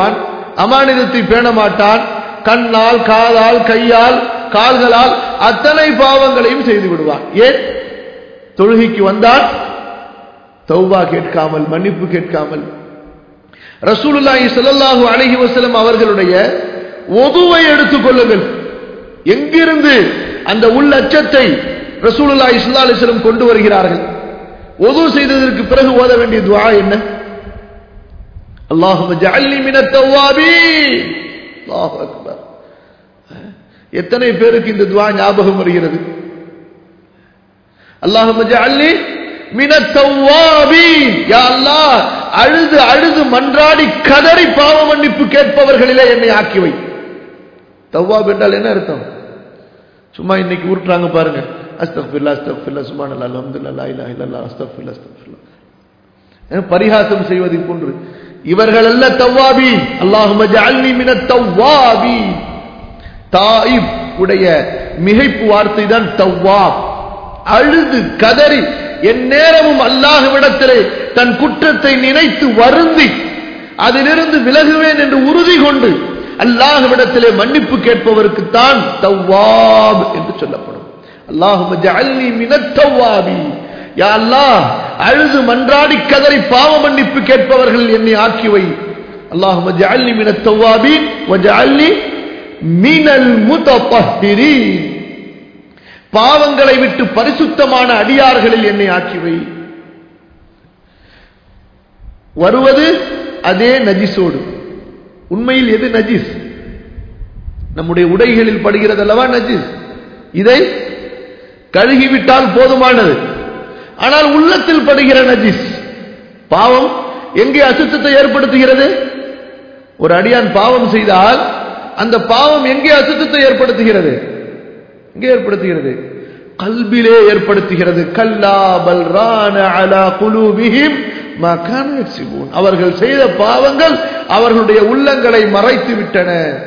Speaker 1: அமானிதத்தை பேண மாட்டான் கண்ணால் காதால் கையால் கால்களால் அத்தனை பாவங்களையும் செய்து விடுவான் ஏன் தொழுகைக்கு வந்தால் தௌபா கேட்காமல் மன்னிப்பு கேட்காமல் ரசூலுல்லாஹி ஸல்லல்லாஹு அலைஹி வஸல்லம் அவர்களுடைய ஒதுவை எடுத்துக் கொள்ளுங்கள் எங்கிருந்து அந்த உள்ளச்சத்தை ரசூலுல்லாஹி ஸல்லல்லாஹு அலைஹி வஸல்லம் கொண்டு வருகிறார்கள் ஒது செய்ததற்கு பிறகு ஓத வேண்டிய துஆ என்ன அல்லாஹும்ம ஜஅல்னி மினத் தவ்வாபீன் அல்லாஹு அக்பர் எத்தனை பேருக்கு இந்த துஆ ஞாபகம் வருகிறது அல்லாஹும்ம ஜஅல்னி மினத் தவ்வாபீன் யா அல்லாஹ் அழுது அழுது மன்றாடி கதறி பாவ மன்னிப்பு கேட்பவர்களிலே என்னை ஆக்கி வை தவ்வாப் என்றால் என்ன அர்த்தம் சும்மா இன்னைக்கு உருட்டுறாங்க பாருங்க அஸ்தஃபில்லா அஸ்தஃபில்லா சுபானல்லா அல்ஹம்துலில்லாஹ் லா இலாஹ இல்லல்லாஹ் அஸ்தஃபில்லா அஸ்தஃபில்லா பரிகாசம் செய்வதை போன்று இவர்கள் அல்ல தவ்வாபி அல்லாஹும்ம ஜஅல்னி மினத் தவ்வாபி தாயிப் உடைய மிகைப்பு வார்த்தை தான் தவ்வாப் அழுது கதறி என் நேரமும் அல்லாஹ்விடத்திலே தன் குற்றத்தை நினைத்து வருந்தி அதிலிருந்து விலகுவேன் என்று உறுதி கொண்டு அல்லாஹ்விடத்திலே மன்னிப்பு கேட்பவருக்கு தான் தவ்வாப் என்று சொல்லப்படும் அல்லாஹும்ம ஜஅல்னி மினத் தவ்வாபி யா அல்லாஹ் அழுது மன்றாடி கதறி பாவ மன்னிப்பு கேட்பவர்கள் என்னை ஆக்கி வை அல்லாஹும்ம ஜஅல்னி மினத் தவ்வாபீன் வஜஅல்னி மினல் முத்தஹிரீன் பாவங்களை விட்டு பரிசுத்தமான அடியார்களில் என்னை ஆக்கி வை வருவது அதே நஜிஸோடு உண்மையில் எது நஜிஸ் நம்முடைய உடைகளில் படுகிறது அல்லவா நஜிஸ் இதை கழுகிவிட்டால் போதுமானது ஆனால் உள்ளத்தில் படுகிற நஜிஸ் பாவம் எங்கே அசுத்தத்தை ஏற்படுத்துகிறது ஒரு அடியான் பாவம் செய்தால் அந்த பாவம் எங்கே அசுத்தத்தை ஏற்படுத்துகிறது எங்கே ஏற்படுத்துகிறது கல்பிலே ஏற்படுத்துகிறது கல்லா பல்ரான அலா குலூபிஹிம் மா கானு யக்ஸிபூன் அவர்கள் செய்த பாவங்கள் அவர்களுடைய உள்ளங்களை மறைத்து விட்டன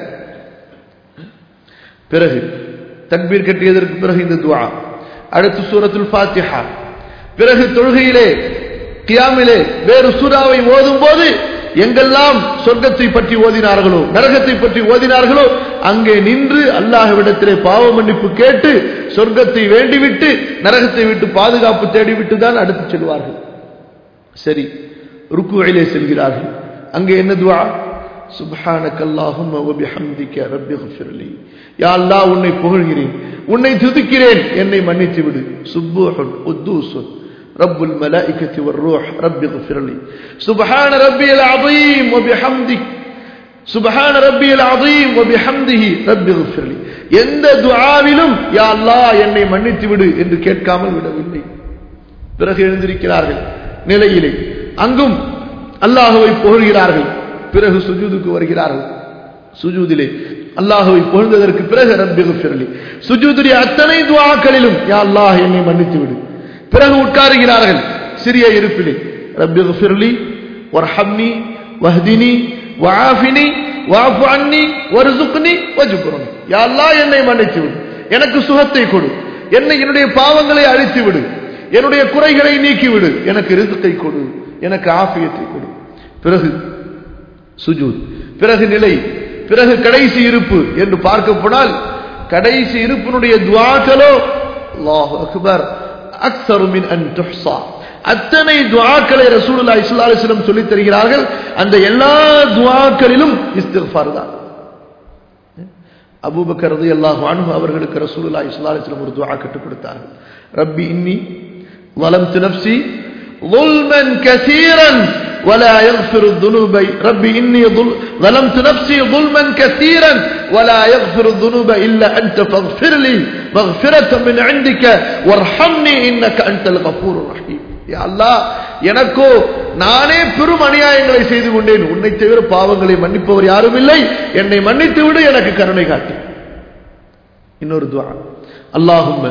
Speaker 1: பிறகு தக்பீர் கட்டியதற்கு பிறகு இந்த துஆ அடுத்து சூரத்துல் ஃபாத்திஹா பிறகு தொழுகையிலே கியாமிலே வேறு சூறாவை ஓதும் போது எங்கெல்லாம் சொர்க்கத்தை பற்றி ஓதினார்களோ நரகத்தை பற்றி ஓதினார்களோ அங்கே நின்று அல்லாஹ்விடத்திலே பாவ மன்னிப்பு கேட்டு சொர்க்கத்தை வேண்டிவிட்டு நரகத்தை விட்டு பாதுகாப்பு தேடிவிட்டு தான் அடுத்து செல்வார்கள் சரி ருக்குவிலே செல்கிறார்கள் அங்கே என்ன துவா சுப்ஹானக அல்லாஹும்ம வ பிஹம்திக ரப்பி ஃபிர்லி யா அல்லாஹ் உன்னை புகழ்கிறேன் உன்னை துதிக்கிறேன் என்னை மன்னித்து விடு சுப்பூஹுன் குத்தூசுன் رب الملائكة والروح رب اغفر لي سبحان ربي العظيم وبحمدك سبحان ربي العظيم وبحمده رب اغفر لي எந்த துஆவிலும் யா அல்லாஹ் என்னை மன்னித்து விடு என்று கேட்காமல் விடவில்லை பிறகு எழுந்திருக்கிறார்கள் நிலையிலே அங்கும் அல்லாஹுவை புகழ்கிறார்கள் பிறகு சுஜூதுக்கு வருகிறார்கள் சுஜூதிலே அல்லாஹுவை புகழ்ந்ததற்கு பிறகு ரப்பி ஃபிர்லி சுஜூதுடைய அத்தனை துஆக்களிலும் யா அல்லாஹ் என்னை மன்னித்து விடு பிறகு உட்காருகிறார்கள் சிறிய இருப்பிலே ரப்பி ஃபிர்லி வர்ஹம்னி வஹ்தினி வஆஃபினி வஅஃபு அன்னி வர்சுக்னி வஜ்புர்னி யா அல்லாஹ் என்னை மன்னித்து விடு எனக்கு சுகத்தை கொடு என்னை என்னுடைய பாவங்களை அழித்து விடு என்னுடைய குறைகளை நீக்கிவிடு எனக்கு ரிசுக்கை கொடு எனக்கு ஆஃபியத்தை கொடு பிறகு சுஜூத் பிறகு நிலை பிறகு கடைசி இருப்பு என்று பார்க்க போனால் கடைசி இருப்பினுடைய துவாக்களோ அல்லாஹ் அக்பர் அக்ஸரு மின் அன் துஹ்ஸா அத்தனை துவாக்களை ரசூலுல்லாஹி ஸல்லல்லாஹு அலைஹி வஸல்லம் சொல்லித் தருகிறார்கள் அந்த எல்லா துவாக்களிலும் இஸ்திக்ஃபார் தான் அபூபக்கர் ரலியல்லாஹு அன்ஹு அவர்களுக்கு ரசூலுல்லாஹி ஸல்லல்லாஹு அலைஹி வஸல்லம் ஒரு துஆ கற்றுக் கொடுத்தார்கள் ரப்பி இன்னி ظلمت نفسي ظلما كثيرا ولا يغفر الذنوب ربي إني ظلمت نفسي ظلما كثيرا ولا يغفر الذنوب إلا أنت فاغفر لي مغفرة من عندك وارحمني إنك أنت الغفور الرحيم يا الله எனக்கோ நானே பெரும் அநியாயங்களை செய்து கொண்டேன் உன்னை தவிர பாவங்களை மன்னிப்பவர் யாரும் இல்லை என்னை மன்னித்து விடு எனக்கு கருணை காட்டு இன்னொரு துவா அல்லாஹும்ம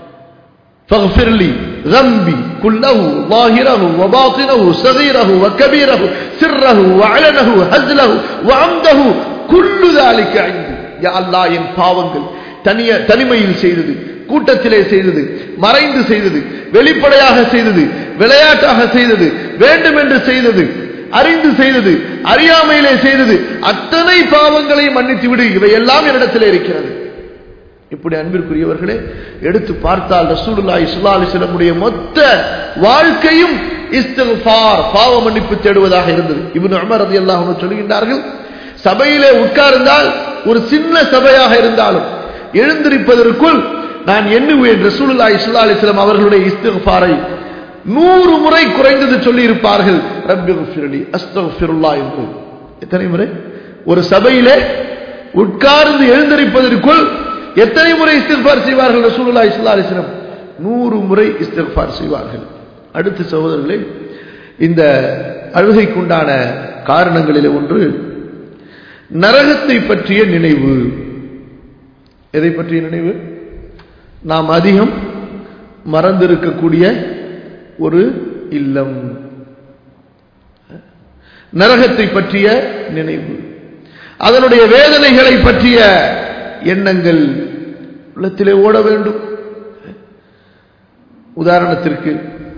Speaker 1: فاغفر لي ذنبي كله ظاهره وباطنه صغيره وكبيره سره وعلنه هزله وعمده كل ذلك عندي يا الله என் பாவங்கள் தனிய தனிமையில் செய்தது கூட்டத்திலே செய்தது மறைந்து செய்தது வெளிப்படையாக செய்தது விளையாட்டாக செய்தது வேண்டும் என்று செய்தது அறிந்து செய்தது அறியாமையிலே செய்தது அத்தனை பாவங்களையும் மன்னித்து விடு இவையெல்லாம் என்னிடத்தில் இருக்கிறது இப்படி அன்பிற்குரியவர்களே எடுத்து பார்த்தால் ரசூலுல்லாஹி ஸல்லல்லாஹு அலைஹி வஸல்லமுடைய மொத்த வாழ்க்கையும் இஸ்திக்ஃபார் பாவ மன்னிப்பு தேடுவதாக இருந்தது இப்னு உமர் রাদিয়াল্লাহு அன்ஹு சொல்கின்றார்கள் சபையிலே உட்கார்ந்தால் ஒரு சின்ன சபையாக இருந்தாலும் எழுந்திருப்பதற்குள் நான் எண்ணுவேன் ரசூலுல்லாஹி ஸல்லல்லாஹு அலைஹி வஸல்லம் அவர்களுடைய இஸ்திக்ஃபாரை நூறு முறை குறைந்தது சொல்லி இருப்பார்கள் ரப்பிஃபிர்லி அஸ்தக்ஃபிருல்லாஹ் என்று எத்தனை முறை ஒரு சபையிலே உட்கார்ந்து எழுந்திருப்பதற்குள் எத்தனை முறை இஸ்திக்பார் செய்வார்கள் ரசூலுல்லாஹி ஸல்லல்லாஹு அலைஹி வஸல்லம் நூறு முறை இஸ்திக்பார் செய்வார்கள் அடுத்த சகோதரர்களே இந்த அழுகைக்குண்டான காரணங்களிலே ஒன்று நரகத்தை பற்றிய நினைவு எதை பற்றிய நினைவு நாம் அதிகம் மறந்திருக்கக்கூடிய ஒரு இல்லம் நரகத்தை பற்றிய நினைவு அதனுடைய வேதனைகளை பற்றிய எண்ணங்கள் உள்ளத்திலே ஓட வேண்டும் உதாரணத்திற்கு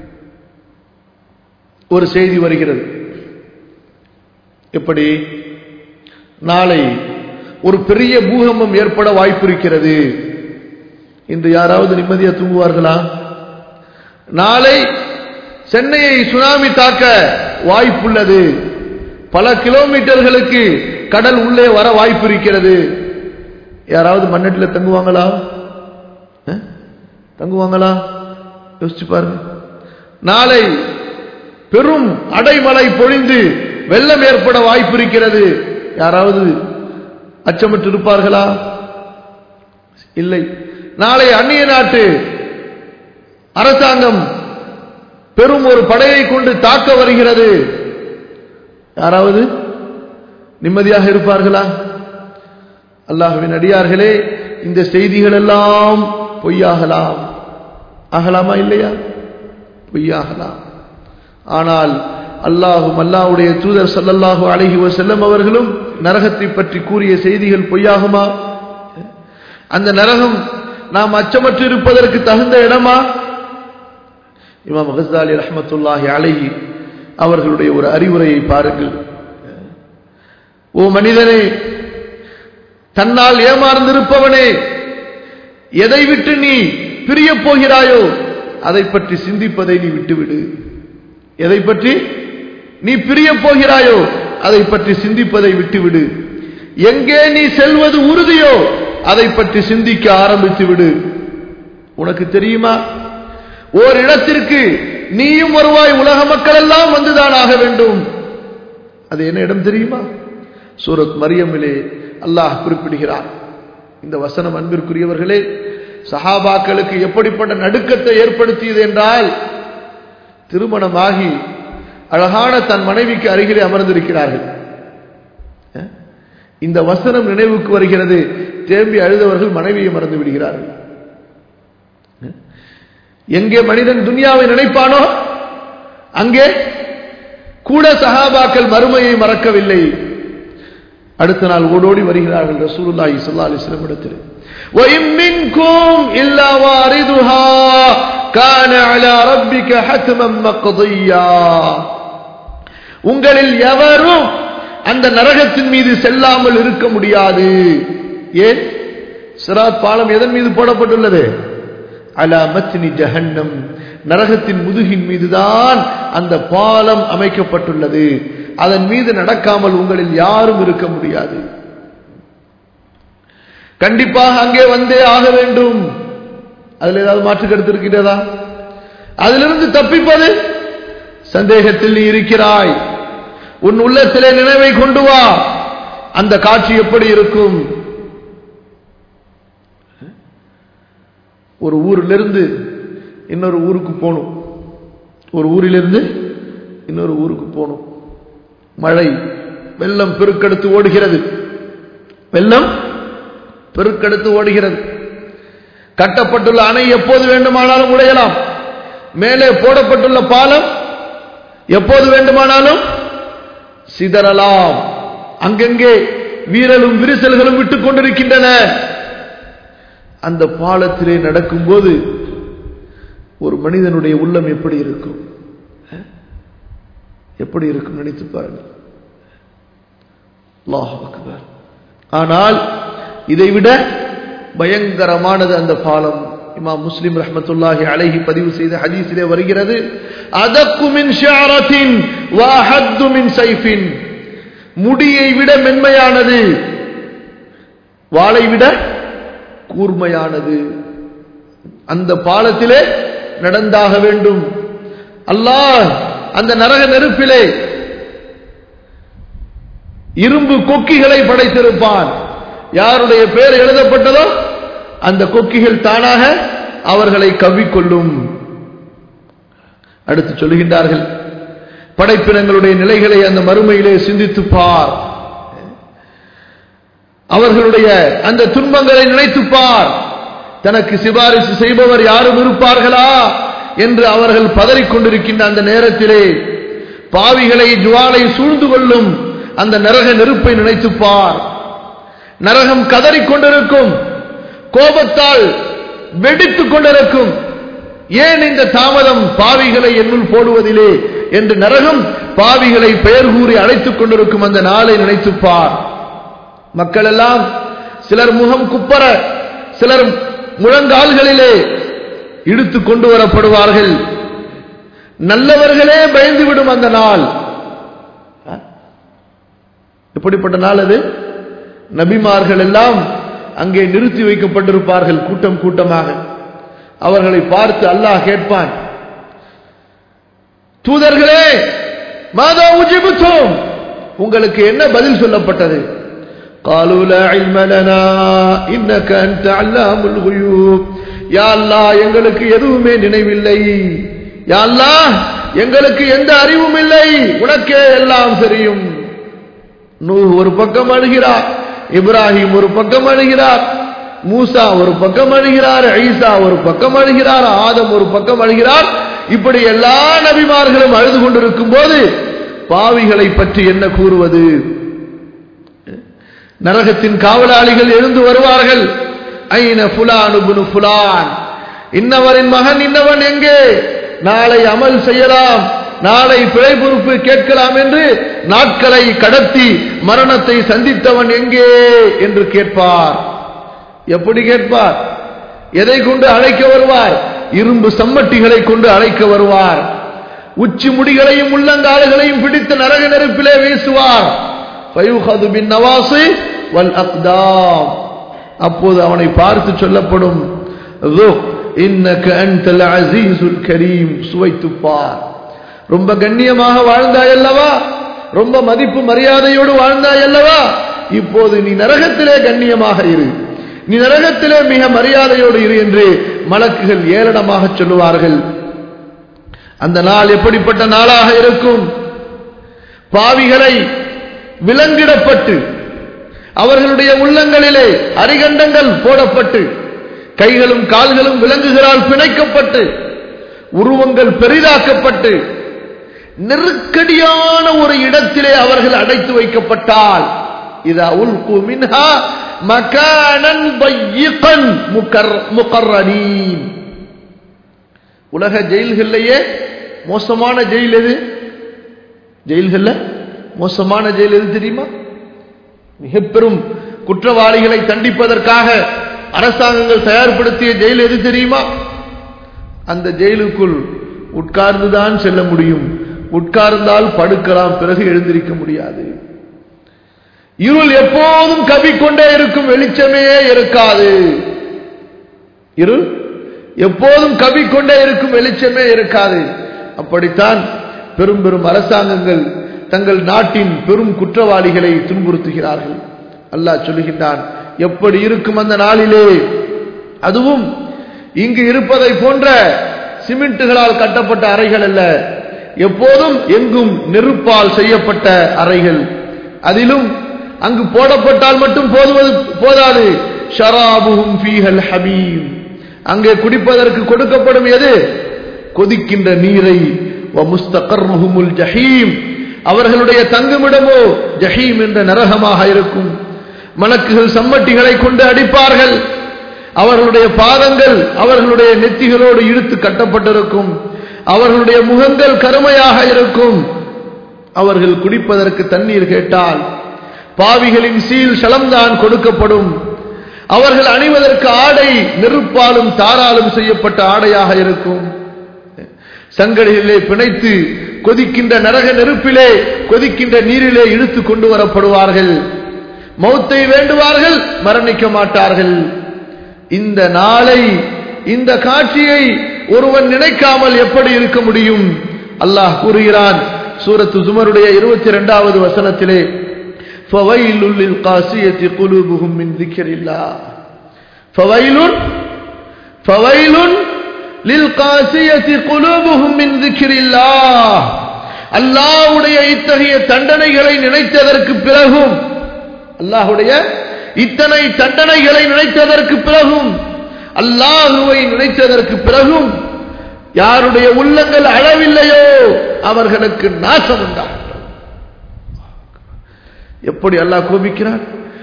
Speaker 1: ஒரு செய்தி வருகிறது எப்படி நாளை ஒரு பெரிய பூகம்பம் ஏற்பட வாய்ப்பு இருக்கிறது இன்று யாராவது நிம்மதியா தூங்குவார்களா நாளை சென்னையை சுனாமி தாக்க வாய்ப்புள்ளது பல கிலோமீட்டர்களுக்கு கடல் உள்ளே வர வாய்ப்பு இருக்கிறது யாராவது மண்ணட்டில் தங்குவாங்களா அஹ்? தங்குவாங்களா யோசிச்சு பாருங்க நாளை பெரும் அடைமழை பொழிந்து வெள்ளம் ஏற்பட வாய்ப்பு இருக்கிறது யாராவது அச்சமற்று இருப்பார்களா இல்லை நாளை அந்நிய நாட்டு அரசாங்கம் பெரும் ஒரு படையை கொண்டு தாக்க வருகிறது யாராவது நிம்மதியாக இருப்பார்களா அல்லாஹ்வின் அடியார்களே இந்த செய்திகள் எல்லாம் பொய்யாகலாம் ஆகலாமா இல்லையா பொய்யாகலாம் ஆனால் அல்லாஹும் அல்லாஹ்வுடைய தூதர் ஸல்லல்லாஹு அலைஹி வஸல்லம் அவர்களும் நரகத்தை பற்றி கூறிய செய்திகள் பொய்யாகுமா அந்த நரகம் நாம் அச்சமற்று இருப்பதற்கு தகுந்த இடமா இமாம் கஸ்தாலி ரஹ்மத்துல்லாஹி அலைஹி அவர்களுடைய ஒரு அறிவுரையை பாருங்கள் ஓ மனிதனே தன்னால் ஏமாறந்திருப்பவனே எதை விட்டு நீ பிரியப் போகிறாயோ அதை பற்றி சிந்திப்பதை நீ விட்டுவிடு எதை பற்றி நீ பிரியப் போகிறாயோ அதை பற்றி சிந்திப்பதை விட்டுவிடு எங்கே நீ செல்வது உறுதியோ அதை பற்றி சிந்திக்க ஆரம்பித்து விடு உனக்கு தெரியுமா ஓர் இடத்திற்கு நீயும் வருவாய் உலக மக்கள் எல்லாம் வந்துதான் ஆக வேண்டும் அது என்ன இடம் தெரியுமா சூரத் மரியமிலே அல்லாஹ் குறிப்பிடுகிறார் இந்த வசனம் அன்பிற்குரியவர்களே சஹாபாக்களுக்கு எப்படிப்பட்ட நடுக்கத்தை ஏற்படுத்தியது என்றால் திருமணமாகி அழகான தன் மனைவிக்கு அருகிலே அமர்ந்திருக்கிறார்கள் அஹ்? இந்த வசனம் நினைவுக்கு வருகிறது தேம்பி அழுதவர்கள் மனைவியை மறந்து விடுகிறார்கள் அஹ்? எங்கே மனிதன் துனியாவை நினைப்பானோ அங்கே கூட சஹாபாக்கள் மறுமையை மறக்கவில்லை அடுத்த நாள் ஓடோடி வருகிறார்கள் ரசூலுல்லாஹி ஸல்லல்லாஹு அலைஹி வஸல்லம் இடத்தில் وَإِن مِّنكُمْ إِلَّا وَارِدُهَا كَانَ عَلَى رَبِّكَ حَتْمًا مَّقْضِيًّا உங்களில் எவரும் அந்த நரகத்தின் மீது செல்லாமல் இருக்க முடியாது ஏன் சிராத் பாலம் எதன் மீது போடப்பட்டுள்ளது அலா மத்னி ஜஹன்னம் நரகத்தின் முதுகின் மீதுதான் அந்த பாலம் அமைக்கப்பட்டுள்ளது அதன் மீது நடக்காமல் உங்களில் யாரும் இருக்க முடியாது கண்டிப்பாக அங்கே வந்தே ஆக வேண்டும் அதுல ஏதாவது மாற்று கருத்து இருக்கிறதா அதிலிருந்து தப்பிப்பது சந்தேகத்தில் நீ இருக்கிறாய் உன் உள்ளத்திலே நினைவை கொண்டு வா அந்த காட்சி எப்படி இருக்கும் ஒரு ஊரிலிருந்து இன்னொரு ஊருக்கு போகணும் ஒரு ஊரிலிருந்து இன்னொரு ஊருக்கு போகணும் மழை வெள்ளம் பெருக்கெடுத்து ஓடுகிறது வெள்ளம் பெருக்கெடுத்து ஓடுகிறது கட்டப்பட்டுள்ள அணை எப்போது வேண்டுமானாலும் உடையலாம் மேலே போடப்பட்டுள்ள பாலம் எப்போது வேண்டுமானாலும் சிதறலாம் அங்கங்கே வீரலும் விரிசல்களும் விட்டுக் கொண்டிருக்கின்றன அந்த பாலத்திலே நடக்கும்போது ஒரு மனிதனுடைய உள்ளம் எப்படி இருக்கும் எப்படி இருக்கும் நினைத்து பாருங்கள் அல்லாஹ் அக்பர் ஆனால் இதைவிட பயங்கரமானது அந்த பாலம் இமாம் முஸ்லிம் ரஹ்மத்துல்லாஹி அலைஹி பதிவு செய்த ஹதீஸிலே வருகிறது அதக்கு மின் ஷாரத்தின் வாஹத்து மின் சைஃபின் முடியை விட மென்மையானது வாளை விட கூர்மையானது அந்த பாலத்திலே நடந்தாக வேண்டும் அல்லாஹ் அந்த நரக நெருப்பிலே இரும்பு கொக்கிகளை படைத்திருப்பான் யாருடைய பேர் எழுதப்பட்டதோ அந்த கொக்கிகள் தானாக அவர்களை கவ்விக்கொள்ளும் அடுத்து சொல்லுகின்றார்கள் படைப்பினங்களுடைய நிலைகளை அந்த மறுமையிலே சிந்தித்து பார் அவர்களுடைய அந்த துன்பங்களை நினைத்து பார் தனக்கு சிபாரிசு செய்பவர் யாரும் இருப்பார்களா என்று அவர்கள் பதறிக்கொண்டிருக்கின்ற அந்த நேரத்திலே பாவிகளை ஜுவாலை சூழ்ந்து கொள்ளும் அந்த நரக நெருப்பை நினைத்து பார் நரகம் கதறிக்கொண்டிருக்கும் கோபத்தால் வெடித்துக் கொண்டிருக்கும் ஏன் இந்த தாமதம் பாவிகளை என்னுள் போடுவதிலே என்று நரகம் பாவிகளை பெயர் கூறி அழைத்துக் கொண்டிருக்கும் அந்த நாளை நினைத்து பார் மக்கள் எல்லாம் சிலர் முகம் குப்பர சிலர் முழங்கால்களிலே இழுத்து கொண்டு வரப்படுவார்கள் நல்லவர்களே பயந்துவிடும் அந்த நாள் எப்படிப்பட்ட நாள் அது நபிமார்கள் எல்லாம் அங்கே நிறுத்தி வைக்கப்பட்டிருப்பார்கள் கூட்டம் கூட்டமாக அவர்களை பார்த்து அல்லாஹ் கேட்பான் தூதர்களே மாதா உஜிபுத்தோம் உங்களுக்கு என்ன பதில் சொல்லப்பட்டது قالوا لا علم لنا انك انت علام الغيوب யா அல்லாஹ் எங்களுக்கு எதுவுமே நினைவில்லை யா அல்லாஹ் எங்களுக்கு எந்த அறிவும் இல்லை உனக்கே எல்லாம் தெரியும் நூ ஒரு பக்கம் அழுகிறார் இப்ராஹிம் ஒரு பக்கம் அழுகிறார் மூசா ஒரு பக்கம் அழுகிறார் ஐசா ஒரு பக்கம் அழுகிறார் ஆதம் ஒரு பக்கம் அழுகிறார் இப்படி எல்லா நபிமார்களும் அழுது கொண்டிருக்கும் போது பாவிகளை பற்றி என்ன கூறுவது நரகத்தின் காவலாளிகள் எழுந்து வருவார்கள் ஐன புலான் உபுனு புலான் இன்னவரின் மகன் இன்னவன் எங்கே நாளை அமல் செய்யலாம் நாளை பிழை பொறுப்பு கேட்கலாம் என்று நாட்களை கடத்தி மரணத்தை சந்தித்தவன் எங்கே என்று கேட்பார் எப்படி கேட்பார் எதை கொண்டு அழைக்க வருவார் இரும்பு சம்மட்டிகளை கொண்டு அழைக்க வருவார் உச்சி முடிகளையும் உள்ளங்கால்களையும் பிடித்து நரக நெருப்பிலே வீசுவார் நவாசி வல் அக்தாம் அப்போது அவனை பார்த்து சொல்லப்படும் கரீம் சுவைத்துப்பார் ரொம்ப கண்ணியமாக வாழ்ந்தாய் அல்லவா ரொம்ப மதிப்பு மரியாதையோடு வாழ்ந்தாய் அல்லவா இப்போது நீ நரகத்திலே கண்ணியமாக இரு நீ நரகத்திலே மிக மரியாதையோடு இரு என்று மலக்குகள் ஏளனமாக சொல்லுவார்கள் அந்த நாள் எப்படிப்பட்ட நாளாக இருக்கும் பாவிகளை விலங்கிடப்பட்டு அவர்களுடைய உள்ளங்களிலே அரிகண்டங்கள் போடப்பட்டு கைகளும் கால்களும் விலங்குகளால் பிணைக்கப்பட்டு உருவங்கள் பெரிதாக்கப்பட்டு நெருக்கடியான ஒரு இடத்திலே அவர்கள் அடைத்து வைக்கப்பட்டால் இதா உல்கு மின்ஹா மகானன் பையிகன் முகர்ரனீன் உலக ஜெயில்கள்லயே மோசமான ஜெயில் எது ஜெயில்கள்ல மோசமான ஜெயில் எது தெரியுமா மிக பெரும் குற்றவாளிகளை தண்டிப்பதற்காக அரசாங்கங்கள் தயார்படுத்திய ஜெயில் எது தெரியுமா அந்த ஜெயிலுக்குள் உட்கார்ந்துதான் செல்ல முடியும் உட்கார்ந்தால் படுக்கலாம் பிறகு எழுந்திருக்க முடியாது இருள் எப்போதும் கவிக்கொண்டே இருக்கும் வெளிச்சமே இருக்காது இருள் எப்போதும் கவிக்கொண்டே இருக்கும் வெளிச்சமே இருக்காது அப்படித்தான் பெரும் பெரும் அரசாங்கங்கள் தங்கள் நாட்டின் பெரும் குற்றவாளிகளை துன்புறுத்துகிறார்கள் அல்லாஹ் சொல்லுகின்றான் எப்படி இருக்கும் அந்த நாளிலே அதுவும் இங்கு இருப்பதை போன்ற சிமெண்ட்டுகளால் கட்டப்பட்ட அறைகள் அல்ல எப்போதும் எங்கும் நெருப்பால் செய்யப்பட்ட அறைகள் அதிலும் அங்கு போடப்பட்டால் மட்டும் போதுவது போதாது ஷராபுகும் ஃபீஹல் ஹபீம் அங்கே குடிப்பதற்கு கொடுக்கப்படும் எது கொதிக்கின்ற நீரை முஸ்தகர்முல் ஜஹீம் அவர்களுடைய தங்குமிடமோ ஜஹீம் என்ற நரகமாக இருக்கும் மலக்குகள் சம்மட்டிகளை கொண்டு அடிப்பார்கள் அவர்களுடைய பாதங்கள் அவர்களுடைய நெத்திகளோடு இழுத்து கட்டப்பட்டிருக்கும் அவர்களுடைய முகங்கள் கருமையாக இருக்கும் அவர்கள் குடிப்பதற்கு தண்ணீர் கேட்டால் பாவிகளின் சீல் சலம்தான் கொடுக்கப்படும் அவர்கள் அணிவதற்கு ஆடை நெருப்பாலும் தாராலும் செய்யப்பட்ட ஆடையாக இருக்கும் சங்கடிகளிலே பிணைத்து கொதிக்கின்ற நரக நெருப்பிலே கொதிக்கின்ற நீரிலே இழுத்து கொண்டு வரப்படுவார்கள் மௌத்தை வேண்டுவார்கள் மரணிக்க மாட்டார்கள் இந்த நாளை இந்த காட்சியை ஒருவன் நினைக்காமல் எப்படி இருக்க முடியும் அல்லாஹ் கூறுகிறான் சூரத்து சுமருடைய இருபத்தி இரண்டாவது வசனத்திலே فويل للقاسية قلوبهم من ذكر الله فويل فويل للقاسية قلوبهم من ذكر الله அல்லாஹ்வுடைய இத்தகைய தண்டனைகளை நினைத்ததற்கு பிறகும் அல்லாஹ்வுடைய இத்தனை தண்டனைகளை நினைத்ததற்கு பிறகும் அல்லாஹுவை நினைத்ததற்கு பிறகும் யாருடைய உள்ளங்கள் அழவில்லையோ அவர்களுக்கு நாசம் உண்டாகும் எப்படி அல்லாஹ் கோபிக்கிறான்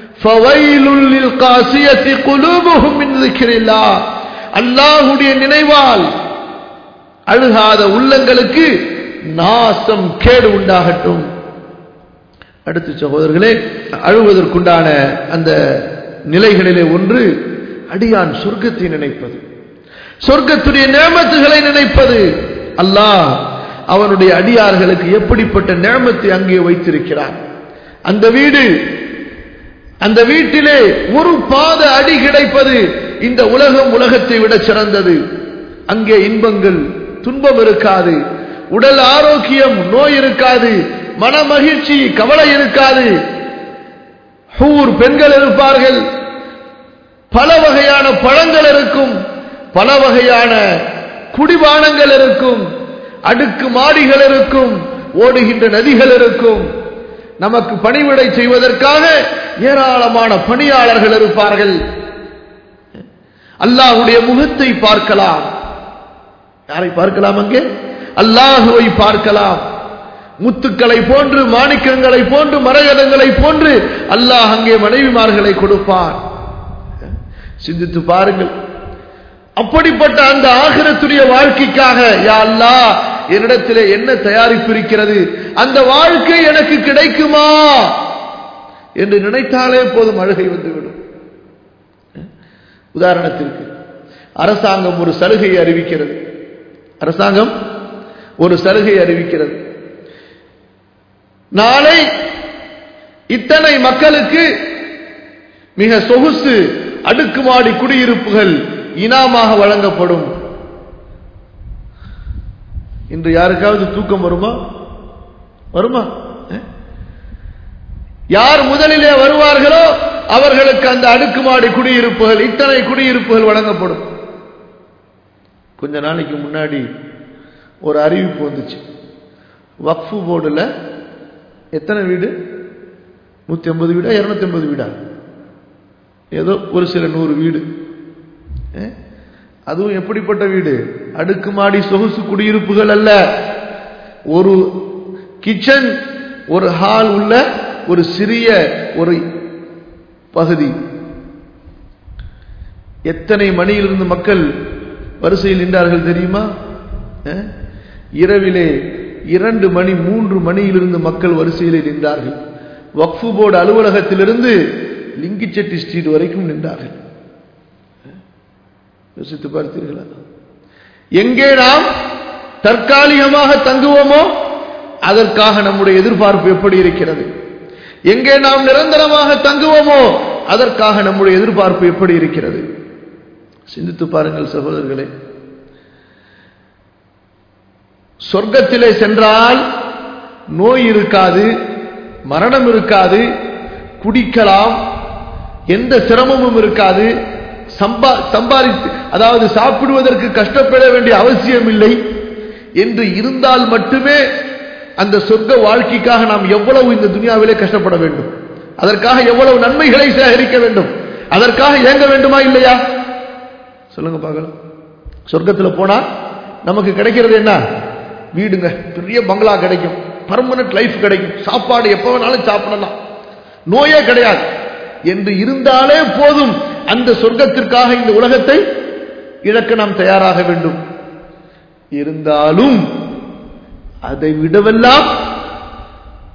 Speaker 1: அல்லாஹுடைய நினைவால் அழுகாத உள்ளங்களுக்கு நாசம் கேடு உண்டாகட்டும் அடுத்து சகோதரர்களே அழுவதற்குண்டான அந்த நிலைகளிலே ஒன்று அடியான் சொர்க்கத்தை நினைப்பது சொர்க்கத்துடைய நேமத்துகளை நினைப்பது அல்லாஹ் அவனுடைய அடியார்களுக்கு எப்படிப்பட்ட நேமத்தை அங்கே வைத்திருக்கிறான் அந்த வீடு அந்த வீட்டிலே ஒரு பாத அடி கிடைப்பது இந்த உலகம் உலகத்தை விட சிறந்தது அங்கே இன்பங்கள் துன்பம் இருக்காது உடல் ஆரோக்கியம் நோய் இருக்காது மன மகிழ்ச்சி கவலை இருக்காது ஹூர் பெண்கள் இருப்பார்கள் பல வகையான பழங்கள் இருக்கும் பல வகையான குடிபானங்கள் இருக்கும் அடுக்கு மாடிகள் இருக்கும் ஓடுகின்ற நதிகள் இருக்கும் நமக்கு பணிவிடை செய்வதற்காக ஏராளமான பணியாளர்கள் இருப்பார்கள் அல்லாஹுடைய முகத்தை பார்க்கலாம் யாரை பார்க்கலாம் அங்கே அல்லாஹுவை பார்க்கலாம் முத்துக்களை போன்று மாணிக்கங்களை போன்று மரகதங்களை போன்று அல்லாஹ் அங்கே மனைவிமார்களை கொடுப்பான் சிந்தித்து பாருங்கள் அப்படிப்பட்ட அந்த ஆகிரத்துடைய வாழ்க்கைக்காக யா அல்லாஹ் என்னிடத்திலே என்ன தயாரிப்பு இருக்கிறது அந்த வாழ்க்கை எனக்கு கிடைக்குமா என்று நினைத்தாலே போதும் அழுகை வந்துவிடும் உதாரணத்திற்கு அரசாங்கம் ஒரு சலுகையை அறிவிக்கிறது அரசாங்கம் ஒரு சலுகை அறிவிக்கிறது நாளை இத்தனை மக்களுக்கு மிக சொகுசு அடுக்குமாடி குடியிருப்புகள் இனாமாக வழங்கப்படும் இன்று யாருக்காவது தூக்கம் வருமா வருமா யார் முதலிலே வருவார்களோ அவர்களுக்கு அந்த அடுக்குமாடி குடியிருப்புகள் இத்தனை குடியிருப்புகள் வழங்கப்படும் கொஞ்ச நாளைக்கு முன்னாடி ஒரு அறிவிப்பு வந்துச்சு வக்ஃபு போர்டுல எத்தனை வீடு நூத்தி ஐம்பது வீடா இருநூத்தி ஐம்பது வீடா ஏதோ ஒரு சில நூறு வீடு அதுவும் எப்படிப்பட்ட வீடு அடுக்குமாடி சொகுசு குடியிருப்புகள் அல்ல ஒரு கிச்சன் ஒரு ஹால் உள்ள ஒரு சிறிய ஒரு பகுதி எத்தனை மணியிலிருந்து மக்கள் வரிசையில் நின்றார்கள் தெரியுமா இரவிலே இரண்டு மணி மூன்று மணியிலிருந்து மக்கள் வரிசையிலே நின்றார்கள் வக்ஃபு போர்டு அலுவலகத்திலிருந்து லிங்கிச்செட்டி ஸ்ட்ரீட் வரைக்கும் நின்றார்கள் யோசித்து பார்த்தீர்களா எங்கே நாம் தற்காலிகமாக தங்குவோமோ அதற்காக நம்முடைய எதிர்பார்ப்பு எப்படி இருக்கிறது எங்கே நாம் நிரந்தரமாக தங்குவோமோ அதற்காக நம்முடைய எதிர்பார்ப்பு எப்படி இருக்கிறது சிந்தித்து பாருங்கள் சகோதரர்களே சொர்க்கத்திலே சென்றால் நோய் இருக்காது மரணம் இருக்காது குடிக்கலாம் எந்த சிரமமும் இருக்காது சம்பா சம்பாதித்து அதாவது சாப்பிடுவதற்கு கஷ்டப்பட வேண்டிய அவசியம் இல்லை என்று இருந்தால் மட்டுமே அந்த சொர்க்க வாழ்க்கைக்காக நாம் எவ்வளவு இந்த துனியாவிலே கஷ்டப்பட வேண்டும் அதற்காக எவ்வளவு நன்மைகளை சேகரிக்க வேண்டும் அதற்காக இயங்க வேண்டுமா இல்லையா சொல்லுங்க பார்க்கலாம் சொர்க்கத்தில் போனா நமக்கு கிடைக்கிறது என்ன வீடுங்க பெரிய பங்களா கிடைக்கும் பர்மனன்ட் லைஃப் கிடைக்கும் சாப்பாடு எப்ப வேணாலும் சாப்பிடலாம் நோயே கிடையாது என்று இருந்தாலே போதும் அந்த சொர்க்கத்திற்காக இந்த உலகத்தை இழக்க நாம் தயாராக வேண்டும் இருந்தாலும் அதை விடவெல்லாம்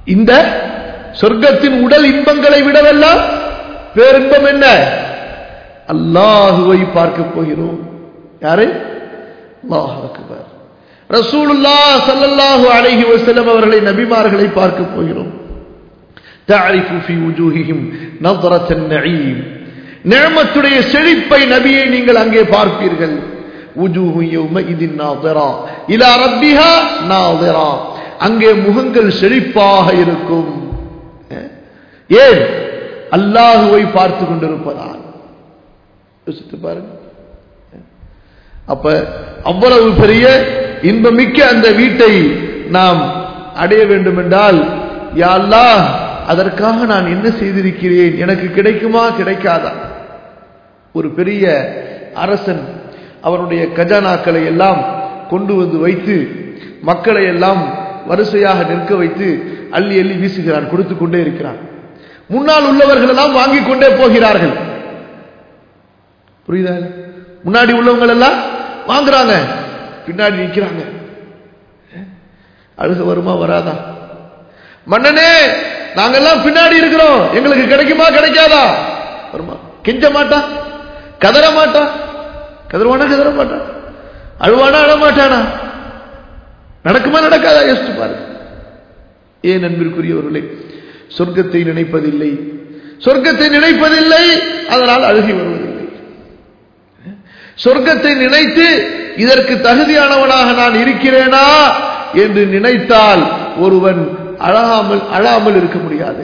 Speaker 1: இந்த சொர்க்கத்தின் உடல் இன்பங்களை விடவெல்லாம் பேரின்பம் என்ன அல்லாஹுவை பார்க்க போகிறோம் யாரு அல்லாஹ் அக்பர் ரசூலுல்லா ஸல்லல்லாஹு அலைஹி வஸல்லம் அவர்களை நபிமார்களை பார்க்க போகிறோம் تعرف في وجوههم نظرة النعيم நிழமத்துடைய செழிப்பை நபியை நீங்கள் அங்கே பார்ப்பீர்கள் وجوه يومئذ ناظرة إلى ربها ناظرة அங்கே முகங்கள் செழிப்பாக இருக்கும் ஏன் அல்லாஹுவை பார்த்து கொண்டிருப்பதால் யோசித்து பாருங்க அப்ப அவ்வளவு பெரிய இன்பமிக்க அந்த வீட்டை நாம் அடைய வேண்டும் என்றால் யா அல்லாஹ் அதற்காக நான் என்ன செய்திருக்கிறேன் எனக்கு கிடைக்குமா கிடைக்காதா ஒரு பெரிய அரசன் அவனுடைய கஜானாக்களை எல்லாம் கொண்டு வந்து வைத்து மக்களை எல்லாம் வரிசையாக நிற்க வைத்து அள்ளி அள்ளி வீசுகிறான் கொடுத்து கொண்டே இருக்கிறான் முன்னால் உள்ளவர்கள் எல்லாம் வாங்கிக் கொண்டே போகிறார்கள் புரியுதா முன்னாடி உள்ளவங்க எல்லாம் வாங்குறாங்க பின்னாடி நிற்கிறாங்க அழுக வருமா வராதா மன்னனே நாங்கெல்லாம் பின்னாடி இருக்கிறோம் எங்களுக்கு கிடைக்குமா கிடைக்காதா வருமா கெஞ்ச மாட்டான் கதற மாட்டான் கதறுவானா கதற மாட்டான் அழுவானா அழமாட்டானா நடக்குமா நடக்காதா யோசிச்சு பாருங்க ஏன் அன்பிற்குரியவர்களே சொர்க்கத்தை நினைப்பதில்லை சொர்க்கத்தை நினைப்பதில்லை அதனால் அழுகி வருவதில்லை சொர்க்கத்தை நினைத்து இதற்கு தகுதியானவனாக நான் இருக்கிறேனா என்று நினைத்தால் ஒருவன் அழாமல் அழாமல் இருக்க முடியாது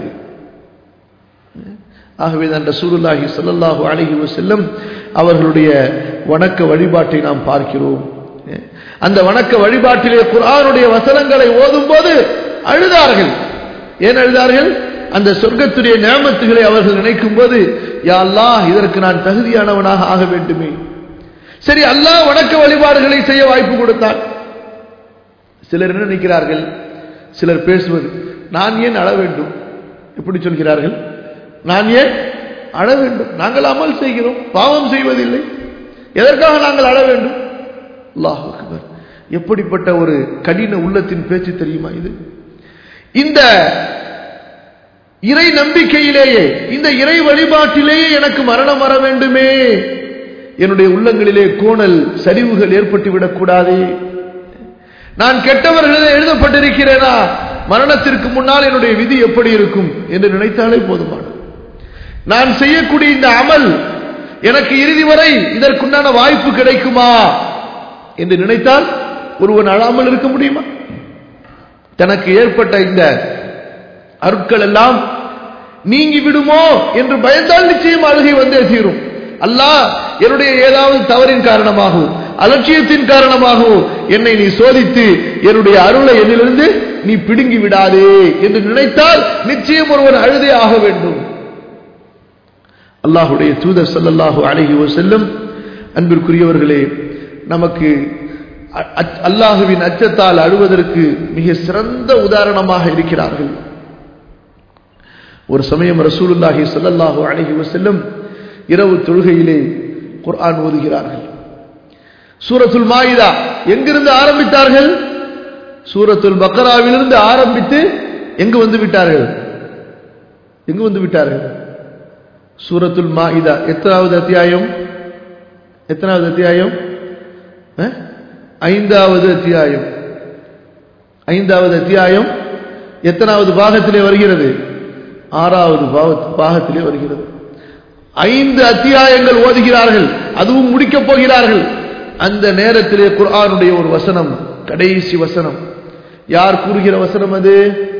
Speaker 1: ஆகவே தான் ரசூலுல்லாஹி ஸல்லல்லாஹு அலைஹி வஸல்லம் அவர்களுடைய வணக்க வழிபாட்டை நாம் பார்க்கிறோம் அந்த வணக்க வழிபாட்டிலே குர்ஆனுடைய வசனங்களை ஓதும்போது அழுதார்கள் ஏன் அழுதார்கள் அந்த சொர்க்கத்துடைய நியமத்துகளை அவர்கள் நினைக்கும் போது யா அல்லாஹ் இதற்கு நான் தகுதியானவனாக ஆக வேண்டுமே சரி அல்லாஹ் வணக்க வழிபாடுகளை செய்ய வாய்ப்பு கொடுத்தான் சிலர் என்ன நினைக்கிறார்கள் சிலர் பேசுவது நான் ஏன் அழ வேண்டும் எப்படி சொல்கிறார்கள் நான் ஏன் அழ வேண்டும் நாங்கள் அமல் செய்கிறோம் பாவம் செய்வதில்லை எதற்காக நாங்கள் அழ வேண்டும் அல்லாஹ் அக்பர் எப்படிப்பட்ட ஒரு கடின உள்ளத்தின் பேச்சு தெரியுமா இது இந்த இறை நம்பிக்கையிலேயே இந்த இறை வழிபாட்டிலேயே எனக்கு மரணம் வர வேண்டுமே என்னுடைய உள்ளங்களிலே கோணல் சரிவுகள் ஏற்பட்டு விடக்கூடாதே நான் கெட்டவர்களே எழுதப்பட்டிருக்கிறேனா மரணத்திற்கு முன்னால் என்னுடைய விதி எப்படி இருக்கும் என்று நினைத்தாலே போதுமானது நான் செய்யக்கூடிய இந்த அமல் எனக்கு இறுதி வரை இதற்குண்டான வாய்ப்பு கிடைக்குமா என்று நினைத்தால் ஒருவன் அழாமல் இருக்க முடியுமா தனக்கு ஏற்பட்ட இந்த அருட்கள் எல்லாம் நீங்கி விடுமோ என்று பயந்தால் நிச்சயம் அழுகை வந்தே தீரும் அல்லாஹ் என்னுடைய ஏதாவது தவறின் காரணமாகவும் அலட்சியத்தின் காரணமாகவும் என்னை நீ சோதித்து என்னுடைய அருளை என்னிலிருந்து நீ பிடுங்கி விடாதே என்று நினைத்தால் நிச்சயம் ஒருவன் அழுதே ஆக வேண்டும் அல்லாஹுடைய தூதர் சல்லல்லாஹு அழகி செல்லும் அன்பிற்குரியவர்களே நமக்கு அல்லாஹுவின் அச்சத்தால் அழுவதற்கு மிக சிறந்த உதாரணமாக இருக்கிறார்கள் ஒரு சமயம் ரசூலுல்லாஹி சல்லல்லாஹு அழகி செல்லும் இரவு தொழுகையிலே குர்ஆன் ஓதுகிறார்கள் சூரத்துல் மாயிதா எங்கிருந்து ஆரம்பித்தார்கள் சூரத்துல் பக்கராவிலிருந்து ஆரம்பித்து எங்கு வந்து விட்டார்கள் எங்கு வந்து விட்டார்கள் சூரத்துல் மாயிதா எத்தனாவது அத்தியாயம் எத்தனாவது அத்தியாயம் ஐந்தாவது அத்தியாயம் ஐந்தாவது அத்தியாயம் எத்தனாவது பாகத்திலே வருகிறது ஆறாவது பாகத்திலே வருகிறது ஐந்து அத்தியாயங்கள் ஓதுகிறார்கள் அதுவும் முடிக்கப் போகிறார்கள் அந்த நேரத்திலே குர்ஆனுடைய ஒரு வசனம் கடைசி வசனம் யார் கூறுகிற வசனம் அது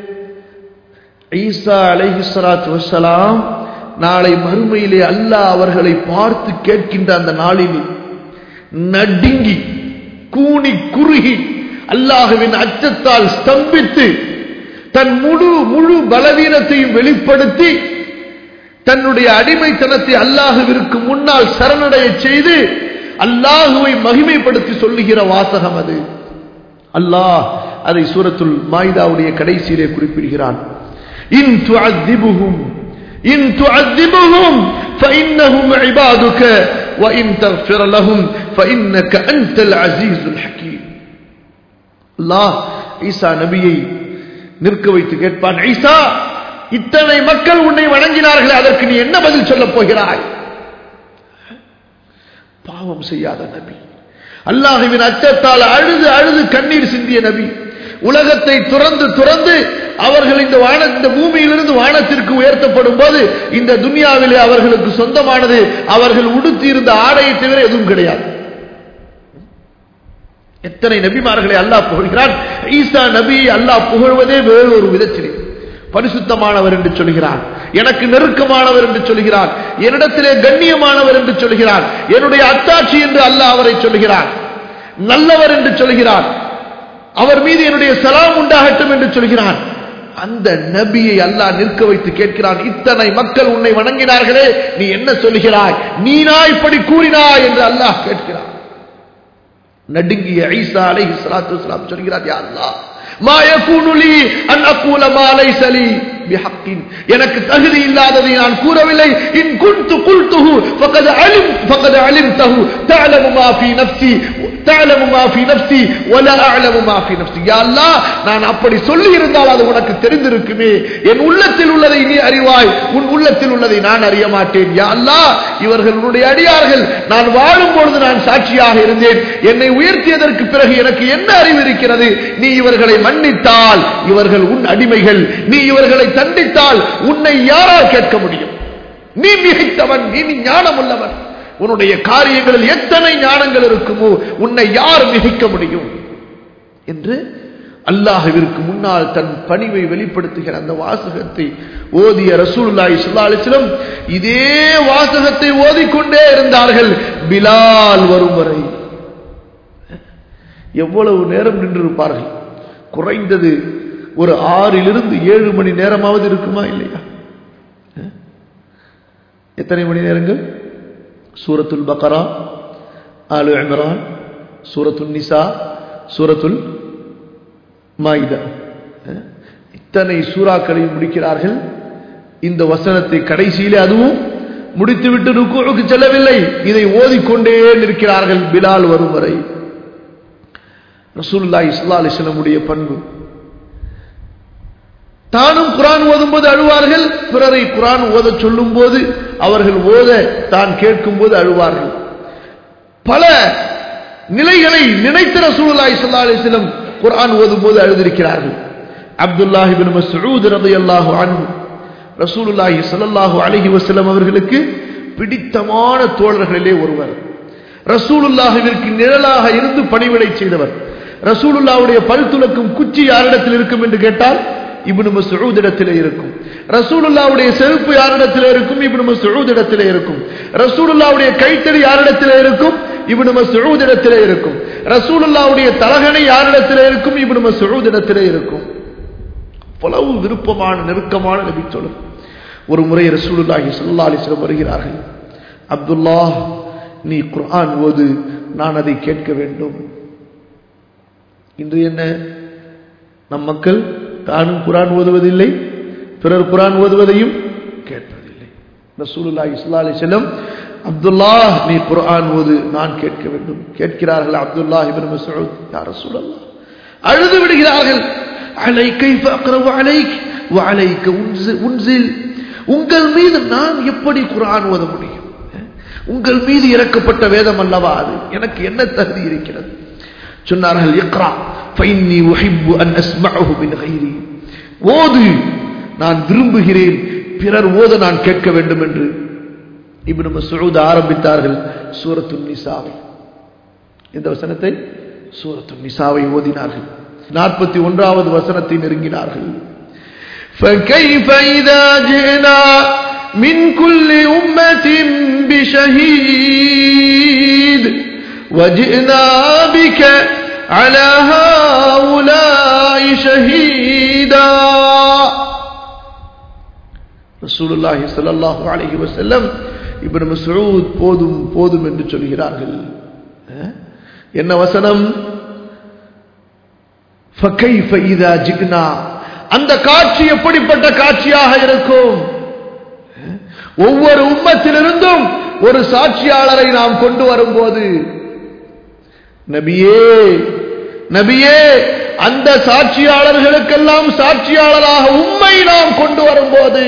Speaker 1: ஈசா அலைஹி ஸலாத்து வஸ்ஸலாம் நாளை மறுமையிலே அல்லாஹ் அவர்களை பார்த்து கேட்கின்ற அந்த நாளில் நடுங்கி கூனி குறுகி அல்லாஹுவின் அச்சத்தால் ஸ்தம்பித்து தன் முழு முழு பலவீனத்தையும் வெளிப்படுத்தி தன்னுடைய அடிமைத்தனத்தை அல்லாஹுவிற்கு முன்னால் சரணடைய செய்து அல்லாஹுவை மகிமைப்படுத்தி சொல்லுகிற வாசகம் அது அல்லாஹ் அதை சூரத்துல் மாய்தாவுடைய கடைசியிலே குறிப்பிடுகிறான் இன் துஅذிபுஹும் இன் துஅذிபுஹும் فإنهم عبادك وإن تغفر لهم فإنك أنت العزيز الحكيم அல்லாஹ் ஈசா நபியை நிற்க வைத்து கேட்பான் ஐசா இத்தனை மக்கள் உன்னை வணங்கினார்களே அதற்கு நீ என்ன பதில் சொல்லப் போகிறாய் பாவம் செய்யாத நபி அல்லாஹுவின் அச்சத்தால் அழுது அழுது கண்ணீர் சிந்திய நபி உலகத்தை துறந்து துறந்து அவர்கள் இந்த வான இந்த பூமியிலிருந்து வானத்திற்கு உயர்த்தப்படும் போது இந்த துனியாவிலே அவர்களுக்கு சொந்தமானது அவர்கள் உடுத்தி இருந்த ஆடையை தவிர எதுவும் கிடையாது எத்தனை நபிமார்களை அல்லாஹ் புகழ்கிறான் ஈசா நபி அல்லாஹ் புகழ்வதே வேறு ஒரு விதத்திலே பரிசுத்தமானவர் என்று சொல்கிறான் எனக்கு நெருக்கமானவர் என்று சொல்கிறான் என்னிடத்திலே கண்ணியமானவர் என்று சொல்கிறான் என்னுடைய அத்தாட்சி என்று அல்லாஹ் அவரை சொல்கிறான் நல்லவர் என்று சொல்கிறான் அவர் மீது என்னுடைய சலாம் உண்டாகட்டும் என்று சொல்கிறான் அந்த நபியை அல்லாஹ் நிற்க வைத்து கேட்கிறான் இத்தனை மக்கள் உன்னை வணங்கினார்களே நீ என்ன சொல்கிறாய் நீனா இப்படி கூறினாய் என்று அல்லாஹ் கேட்கிறான் நடுங்கிய ஐசா அலைஹி ஸலாத்து வஸலாம் சொல்கிறார் யா அல்லாஹ் மா யகூனு லி அன் அகூல மா லைஸ லி பிஹக்கின் எனக்கு தகுதி இல்லாததை நான் கூறவில்லை இன் குன்து குல்துஹு ஃபகத் அலிம் ஃபகத் அலிம்தஹு தஅலமு மா ஃபீ நஃப்ஸி தஅலமு மா ஃபீ நஃப்ஸி வலா அஅலமு மா ஃபீ நஃப்ஸி யா அல்லாஹ் நான் அப்படி சொல்லி இருந்தால் அது உனக்கு தெரிந்திருக்குமே என் உள்ளத்தில் உள்ளதை நீ அறிவாய் உன் உள்ளத்தில் உள்ளதை நான் அறிய மாட்டேன் யா அல்லாஹ் இவர்கள் உன்னுடைய அடியார்கள் நான் வாழும் பொழுது நான் சாட்சியாக இருந்தேன் என்னை உயர்த்தியதற்கு பிறகு எனக்கு என்ன அறிவு இருக்கிறது நீ இவர்களை மன்னித்தால் இவர்கள் உன் அடிமைகள் நீ இவர்களை தண்டித்தால் உன்னை யாரால் கேட்க முடியும் நீ மிகைத்தவன் நீ ஞானம் உள்ளவன் உன்னுடைய காரியங்களில் எத்தனை ஞானங்கள் இருக்குமோ உன்னை யார் மிகைக்க முடியும் என்று அல்லாஹுவிற்கு முன்னால் தன் பணிவை வெளிப்படுத்துகிற அந்த வாசகத்தை ஓதிய ரசூலுல்லாஹி ஸல்லல்லாஹு அலைஹி வஸல்லம் இதே வாசகத்தை ஓதிக்கொண்டே இருந்தார்கள் பிலால் வரும் வரை எவ்வளவு நேரம் நின்றிருப்பார்கள் குறைந்தது ஒரு ஆறிலிருந்து ஏழு மணி நேரமாவது இருக்குமா இல்லையா எத்தனை மணி நேரங்கள் சூரத்துல் பக்கரா ஆலு இம்ரான் சூரத்துல் நிசா சூரத்துல் மாயிதா இத்தனை சூறாக்களை முடிக்கிறார்கள் இந்த வசனத்தை கடைசியிலே அதுவும் முடித்துவிட்டு ருக்குவுக்கு செல்லவில்லை இதை ஓதிக்கொண்டே நிற்கிறார்கள் பிலால் வரும் வரை ரசூல்லா இஸ்லா அலிஸ்லமுடைய பண்பு தானும் குரான் ஓதும் போது அழுவார்கள் பிறரை குரான் ஓத சொல்லும் போது அவர்கள் ஓத தான் கேட்கும் போது அழுவார்கள் பல நிலைகளை நினைத்த ரசூலுல்லாஹி ஸல்லல்லாஹு அலைஹி வஸல்லம் குர்ஆன் ஓதும் போது அழுதிருக்கிறார்கள் அப்துல்லாஹ் இப்னு மஸ்ஊத் ரலியல்லாஹு அன்ஹு ரசூலுல்லாஹி ஸல்லல்லாஹு அலைஹி வஸல்லம் அவர்களுக்கு பிடித்தமான தோழர்களிலே ஒருவர் ரசூலுல்லாஹிற்கு நிழலாக இருந்து பணிவிடை செய்தவர் ரசூலுல்லாவுடைய பல் துலக்கும் குச்சி யாரிடத்தில் இருக்கும் என்று கேட்டால் இப்னு மஸ்ஊத் இடத்திலே இருக்கும் ரசூலுல்லாவுடைய செருப்பு யாரிடத்திலே இருக்கும் இப்னு மஸ்ஊத் இடத்திலே இருக்கும் ரசூலுல்லாவுடைய கைத்தறி யாரிடத்திலே இருக்கும் இப்னு மஸ்ஊத் இடத்திலே இருக்கும் ரசூலுல்லாவுடைய தலகணை யாரிடத்திலே இருக்கும் இப்னு மஸ்ஊத் இடத்திலே இருக்கும் அவ்வளவு விருப்பமான நெருக்கமான நபி சொல்லும் ஒரு முறை ரசூலுல்லாஹி ஸல்லல்லாஹு அலைஹி வஸல்லம் வருகிறார்கள் அப்துல்லாஹ் நீ குர்ஆன் ஓது நான் அதை கேட்க வேண்டும் இன்று என்ன நம் மக்கள் தானும் குரான் ஓதுவதில்லை பிறர் குரான் ஓதுவதையும் கேட்பதில்லை ரசூலுல்லாஹி ஸல்லல்லாஹு அலைஹி வஸல்லம் அப்துல்லாஹ் நீ குர்ஆன் ஓது நான் கேட்க வேண்டும் கேட்கிறார்கள் அப்துல்லாஹ் இப்னு மஸ்ஊத் யா ரசூலல்லாஹ் அழுது விடுகிறார்கள் அலை கைஃப அக்ரவு அலைக் வ அலைக உன்சில் உங்கள் மீது நான் எப்படி குர்ஆன் ஓத முடியும் உங்கள் மீது இறக்கப்பட்ட வேதம் அல்லவா அது எனக்கு என்ன தகுதி இருக்கிறது சொன்னார்கள் இக்ரா ஃபைன்னி உஹிப்பு அன் அஸ்மஅஹு மின் கைரி ஓது நான் விரும்புகிறேன் பிறர் ஓத நான் கேட்க வேண்டும் என்று இப்னு மஸ்ஊத் ஆரம்பித்தார்கள் சூரத்துன் நிசாவை இந்த வசனத்தை சூரத்துன் நிசாவை ஓதினார்கள் நாற்பத்தி ஒன்றாவது வசனத்தை நெருங்கினார்கள் فكيف إذا جئنا من كل أمة بشهيد وجئنا بك على هؤلاء شهيدا رسول الله صلى الله عليه وسلم ابن مسعود போதும் போதும் என்று சொல்கிறார்கள் என்ன வசனம் فكيف اذا جئنا அந்த காட்சி எப்படிப்பட்ட காட்சியாக இருக்கும் ஒவ்வொரு உம்மத்திலிருந்தும் ஒரு சாட்சியாளரை நாம் கொண்டு வரும்போது நபியே நபியே அந்த சாட்சியாளர்களுக்கெல்லாம் சாட்சியாளராக உண்மை நாம் கொண்டு வரும்போது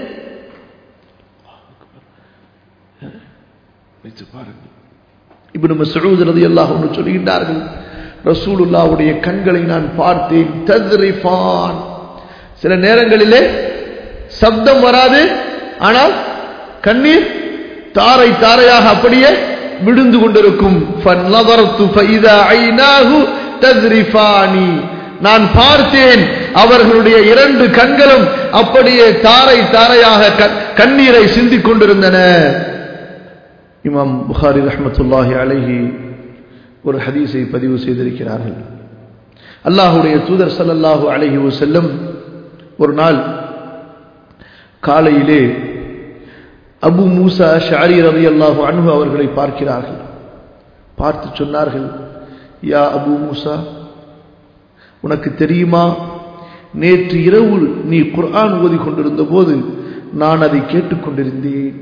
Speaker 1: பாருங்கள் இப்னு மஸ்ஊத் ரலியல்லாஹு அன்ஹு சொல்கின்றார்கள் ரசூலுல்லாஹ்வுடைய கண்களை நான் பார்த்தேன் தத்ரிஃபான் சில நேரங்களிலே சப்தம் வராது ஆனால் கண்ணீர் தாரை தாரையாக அப்படியே விழுந்து கொண்டிருக்கும் ஃபநதர்து ஃபஇதா ஐனாஹு தத்ரிஃபானி நான் பார்த்தேன் அவர்களுடைய இரண்டு கண்களும் அப்படியே தாரை தாரையாக கண்ணீரை சிந்திக் கொண்டிருந்தன இமாம் புகாரி ரஹமத்துல்லாஹி அலைஹி ஒரு ஹதீஸை பதிவு செய்திருக்கிறார்கள் அல்லாஹுடைய தூதர் சல்லல்லாஹு அலைஹி செல்லும் ஒரு நாள் காலையிலே அபு மூசா ஷாரி ரவி அல்லாஹு அன்பு அவர்களை பார்க்கிறார்கள் பார்த்து சொன்னார்கள் யா அபு மூசா உனக்கு தெரியுமா நேற்று இரவு நீ குர்ஆன் ஓதி கொண்டிருந்த போது நான் அதை கேட்டுக்கொண்டிருந்தேன்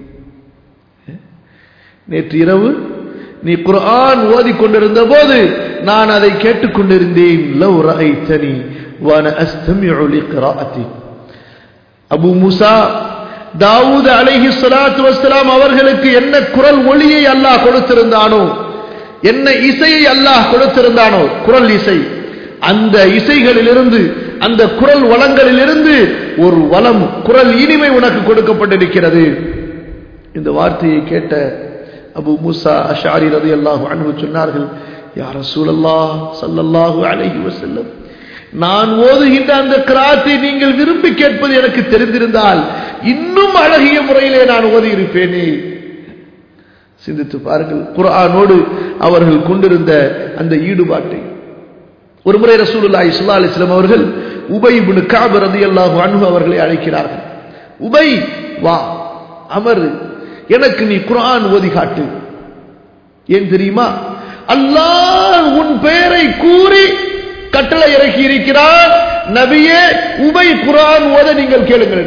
Speaker 1: நேற்று இரவு நீ குர்ஆன் ஓதி கொண்டிருந்த போது நான் அதை கேட்டுக்கொண்டிருந்தேன் லவ் ரஐத்தனி வான அஸ்தமிஉ லிக்ராஅத்தி அபு மூசா தாவூத் அலைஹி ஸலாத்து வஸ்ஸலாம் அவர்களுக்கு என்ன குரல் ஒளியை அல்லாஹ் கொடுத்திருந்தானோ என்ன இசையை அல்லாஹ் கொடுத்திருந்தானோ குரல் இசை அந்த இசைகளிலிருந்து அந்த குரல் வளங்களிலிருந்து ஒரு வளம் குரல் இனிமை உனக்கு கொடுக்கப்பட்டிருக்கிறது இந்த வார்த்தையை கேட்ட அபு மூசா அஷாரி ரதி அல்லாஹு அன்பு சொன்னார்கள் யார் சூழல்லா சல்லல்லாஹு அலைஹி வசல்லம் நான் ஓதுகின்ற அந்த கிராத்தை நீங்கள் விரும்பி கேட்பது எனக்கு தெரிந்திருந்தால் இன்னும் அழகிய முறையிலே நான் ஓதி இருப்பேனே சிந்தித்து பாருங்கள் குரானோடு அவர்கள் கொண்டிருந்த அந்த ஈடுபாட்டை ஒரு முறை ரசூலுல்லாஹி ஸல்லல்லாஹு அலைஹி வஸல்லம் அவர்கள் உபை இப்னு கஅப் ரலியல்லாஹு அன்ஹு அவர்களை அழைக்கிறார்கள் உபை வா அமர் எனக்கு நீ குர்ஆன் ஓதி காட்டு ஏன் தெரியுமா அல்லாஹ் உன் பெயரை கூறி கட்டளை இறக்கி இருக்கிறார் நபியே உபை குர்ஆன் ஓத நீங்கள் கேளுங்கள்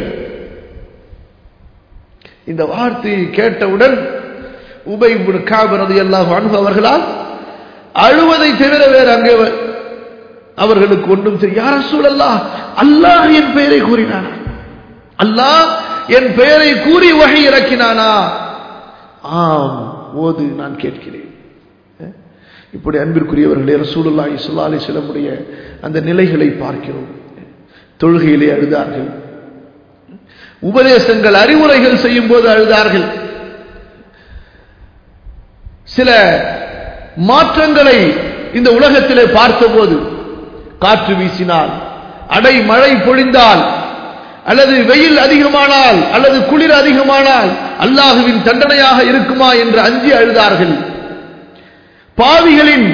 Speaker 1: இந்த வார்த்தையை கேட்டவுடன் உபை இப்னு கஅப் ரலியல்லாஹு அன்ஹு அவர்களால் அழுவதை தவிர வேறு அங்கே அவர்களுக்கு ஒன்றும் தெரியும் யார சூழல்லா அல்லாஹ் என் பெயரை கூறினானா அல்லாஹ் என் பெயரை கூறி வகை இறக்கினானா ஆம் ஓது நான் கேட்கிறேன் இப்படி அன்பிற்குரியவர்களே ரசூலுல்லாஹி ஸல்லல்லாஹு அலைஹி வஸல்லமுடைய அந்த நிலைகளை பார்க்கிறோம் தொழுகையிலே அழுதார்கள் உபதேசங்கள் அறிவுரைகள் செய்யும் போது அழுதார்கள் சில மாற்றங்களை இந்த உலகத்திலே பார்த்தபோது காற்று வீசினால் அடை மழை பொழிந்தால் அல்லது வெயில் அதிகமானால் அல்லது குளிர் அதிகமானால் அல்லாஹுவின் தண்டனையாக இருக்குமா என்று அஞ்சி அழுதார்கள் பாவிகளின்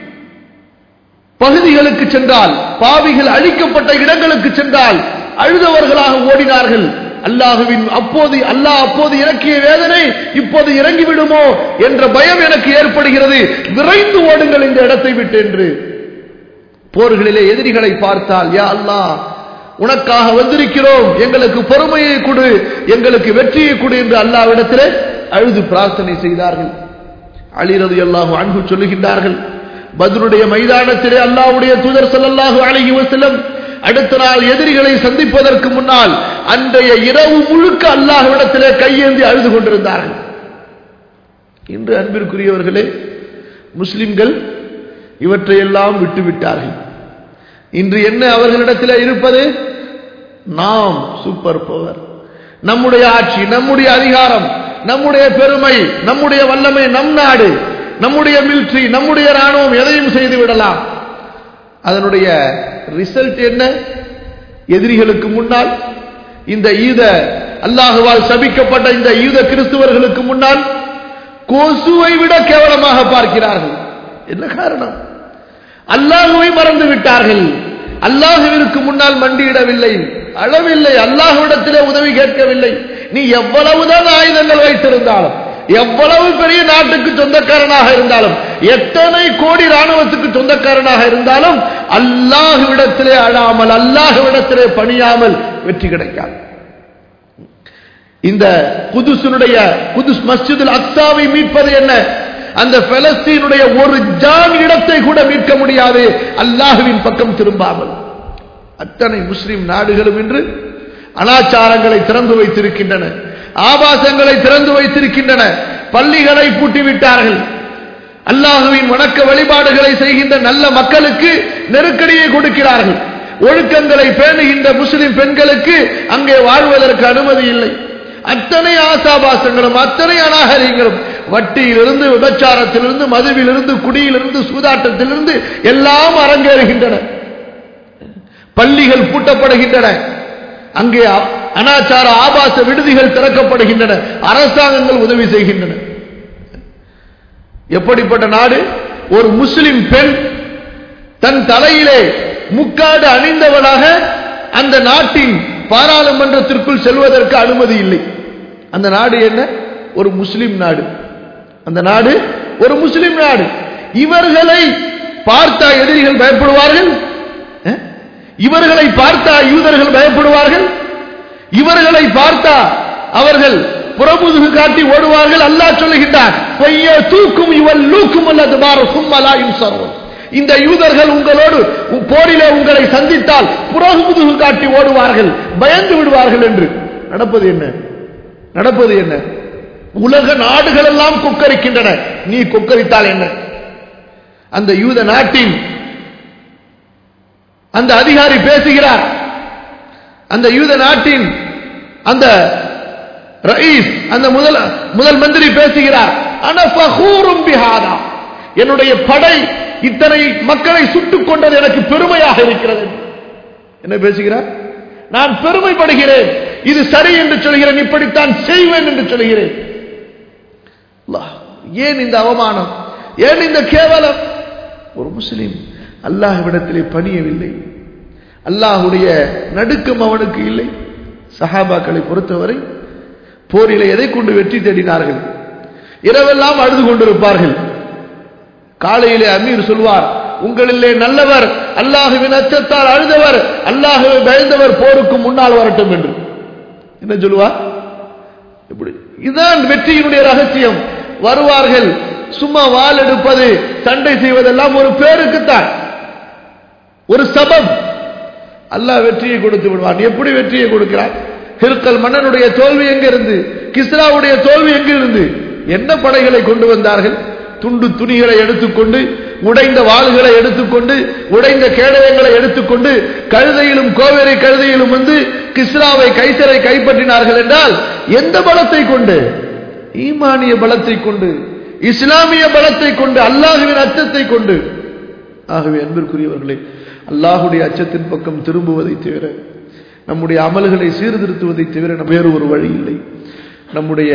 Speaker 1: பகுதிகளுக்கு சென்றால் பாவிகள் அழிக்கப்பட்ட இடங்களுக்கு சென்றால் அழுதவர்களாக ஓடினார்கள் அல்லாஹுவின் அப்போது அல்லாஹ் அப்போது இறக்கிய வேதனை இப்போது இறங்கிவிடுமோ என்ற பயம் எனக்கு ஏற்படுகிறது விரைந்து ஓடுங்கள் இந்த இடத்தை விட்டு என்று போர்களிலே எதிரிகளை பார்த்தால் யா அல்லாஹ் உனக்காக வந்திருக்கிறோம் எங்களுக்கு பொறுமையை கொடு எங்களுக்கு வெற்றியை கொடு என்று அல்லாவிடத்திலே அழுது பிரார்த்தனை செய்தார்கள் அலிரது அல்லாஹு அன்பு சொல்லுகின்றார்கள் பதிலுடைய மைதானத்திலே அல்லாவுடைய தூதர் சல்லாஹு அழகி செல்லும் அடுத்த நாள் எதிரிகளை சந்திப்பதற்கு முன்னால் அன்றைய இரவு முழுக்க அல்லாஹ்விடத்திலே கையேந்தி அழுது கொண்டிருந்தார்கள் இன்று அன்பிற்குரியவர்களே முஸ்லிம்கள் இவற்றையெல்லாம் விட்டுவிட்டார்கள் இன்று என்ன அவர்களிடத்தில் இருப்பது நாம் சூப்பர் பவர் நம்முடைய ஆட்சி நம்முடைய அதிகாரம் நம்முடைய பெருமை நம்முடைய வல்லமை நம் நாடு நம்முடைய மிலிட்ரி நம்முடைய ராணுவம் எதையும் செய்து விடலாம் அதனுடைய ரிசல்ட் என்ன எதிரிகளுக்கு முன்னால் இந்த ஈத அல்லாஹுவால் சபிக்கப்பட்ட இந்த ஈத கிறிஸ்துவர்களுக்கு முன்னால் கொசுவை விட கேவலமாக பார்க்கிறார்கள் என்ன காரணம் அல்லாஹுவை மறந்து விட்டார்கள் அல்லாஹுவிற்கு முன்னால் மண்டியிடவில்லை அளவில்லை அல்லாஹுவிடத்திலே உதவி கேட்கவில்லை நீ எவ்வளவுதான் ஆயுதங்கள் வைத்திருந்தாலும் எவ்வளவு பெரிய நாட்டுக்கு சொந்தக்காரனாக இருந்தாலும் எத்தனை கோடி ராணுவத்துக்கு சொந்தக்காரனாக இருந்தாலும் அல்லாஹுவிடத்திலே அழாமல் அல்லாஹுவிடத்திலே பணியாமல் வெற்றி கிடைக்காது இந்த புதுசுனுடைய புதுஸ் மஸ்ஜிதில் அக்சாவை மீட்பது என்ன அந்த பலஸ்தீனுடைய ஒரு ஜான் இடத்தை கூட மீட்க முடியாது அல்லாஹுவின் பக்கம் திரும்பாமல் அத்தனை முஸ்லிம் நாடுகளும் இன்று அனாச்சாரங்களை திறந்து வைத்திருக்கின்றன ஆபாசங்களை திறந்து வைத்திருக்கின்றன பள்ளிகளை பூட்டிவிட்டார்கள் அல்லாஹுவின் வணக்க வழிபாடுகளை செய்கின்ற நல்ல மக்களுக்கு நெருக்கடியை கொடுக்கிறார்கள் ஒழுக்கங்களை பேணுகின்ற முஸ்லிம் பெண்களுக்கு அங்கே வாழ்வதற்கு அனுமதி இல்லை அத்தனை ஆசாபாசங்களும் அத்தனை அநாகரிகளும் வட்டியிலிருந்து விபச்சாரத்திலிருந்து மதுவிலிருந்து குடியிலிருந்து சூதாட்டத்திலிருந்து எல்லாம் அரங்கேறுகின்றன பள்ளிகள் பூட்டப்படுகின்றன அங்கே அனாச்சார ஆபாச விடுதிகள் திறக்கப்படுகின்றன அரசாங்கங்கள் உதவி செய்கின்றன எப்படிப்பட்ட நாடு ஒரு முஸ்லிம் பெண் தன் தலையிலே முக்காடு அணிந்தவனாக அந்த நாட்டின் பாராளுமன்றத்திற்குள் செல்வதற்கு அனுமதி இல்லை அந்த நாடு என்ன ஒரு முஸ்லிம் நாடு அந்த நாடு ஒரு முஸ்லிம் நாடு இவர்களை பார்த்தா எதிரிகள் பயப்படுவார்கள் இவர்களை பார்த்தா யூதர்கள் பயப்படுவார்கள் இவர்களை பார்த்தா அவர்கள் புறமுதுகு காட்டி ஓடுவார்கள் அல்லாஹ் சொல்லுகின்றார் பொய்ய தூக்கும் இவள் லூக்கும் அல்லது மாற சும்மலாயும் சர்வம் இந்த யூதர்கள் உங்களோடு போரிலே உங்களை சந்தித்தால் புறமுதுகு காட்டி ஓடுவார்கள் பயந்து விடுவார்கள் என்று நடப்பது என்ன நடப்பது என்ன உலக நாடுகள் எல்லாம் கொக்கரிக்கின்றன நீ கொக்கரித்தால் என்ன அந்த யூத நாட்டின் அந்த அதிகாரி பேசுகிறார் அந்த யூத நாட்டின் அந்த ரயீஸ் அந்த முதல் முதல் மந்திரி பேசுகிறார் என்னுடைய படை இத்தனை மக்களை சுட்டுக் கொண்டது எனக்கு பெருமையாக இருக்கிறது என்ன பேசுகிறார் நான் பெருமைப்படுகிறேன் இது சரி என்று சொல்கிறேன் இப்படித்தான் செய்வேன் என்று சொல்கிறேன் ஏன் இந்த அவமானம் ஏன் இந்த கேவலம் ஒரு முஸ்லிம் அல்லாஹ்விடத்திலே பணியவில்லை அல்லாஹுடைய நடுக்கம் அவனுக்கு இல்லை சஹாபாக்களை பொறுத்தவரை போரில எதை கொண்டு வெற்றி தேடினார்கள் இரவெல்லாம் அழுது கொண்டிருப்பார்கள் காலையிலே அமீர் சொல்வார் உங்களிலே நல்லவர் அல்லாஹுவின் அச்சத்தால் அழுதவர் அல்லாஹுவை பயந்தவர் போருக்கு முன்னால் வரட்டும் என்று என்ன சொல்லுவார் இப்படி இதுதான் வெற்றியினுடைய ரகசியம் வருவார்கள் சும்மா வால் எடுப்பது சண்டை செய்வதெல்லாம் ஒரு பேருக்குத்தான் ஒரு சபம் அல்லாஹ் வெற்றியை கொடுத்து விடுவான் எப்படி வெற்றியை கொடுக்கிறான் ஹிர்கல் மன்னனுடைய தோல்வி எங்கிருந்து கிஸ்ராவுடைய தோல்வி எங்கிருந்து என்ன படைகளை கொண்டு வந்தார்கள் துண்டு துணிகளை எடுத்துக்கொண்டு உடைந்த வாள்களை எடுத்துக்கொண்டு உடைந்த கேடயங்களை எடுத்துக்கொண்டு கழுதையிலும் கோவேரை கழுதையிலும் வந்து கிஸ்ராவை கைசரை கைப்பற்றினார்கள் என்றால் எந்த பலத்தை கொண்டு ஈமானிய பலத்தை கொண்டு இஸ்லாமிய பலத்தை கொண்டு அல்லாஹுவின் அச்சத்தை கொண்டு ஆகவே அன்பிற்குரியவர்களே அல்லாஹுடைய அச்சத்தின் பக்கம் திரும்புவதை தவிர நம்முடைய அமல்களை சீர்திருத்துவதை தவிர வேறு ஒரு வழி இல்லை நம்முடைய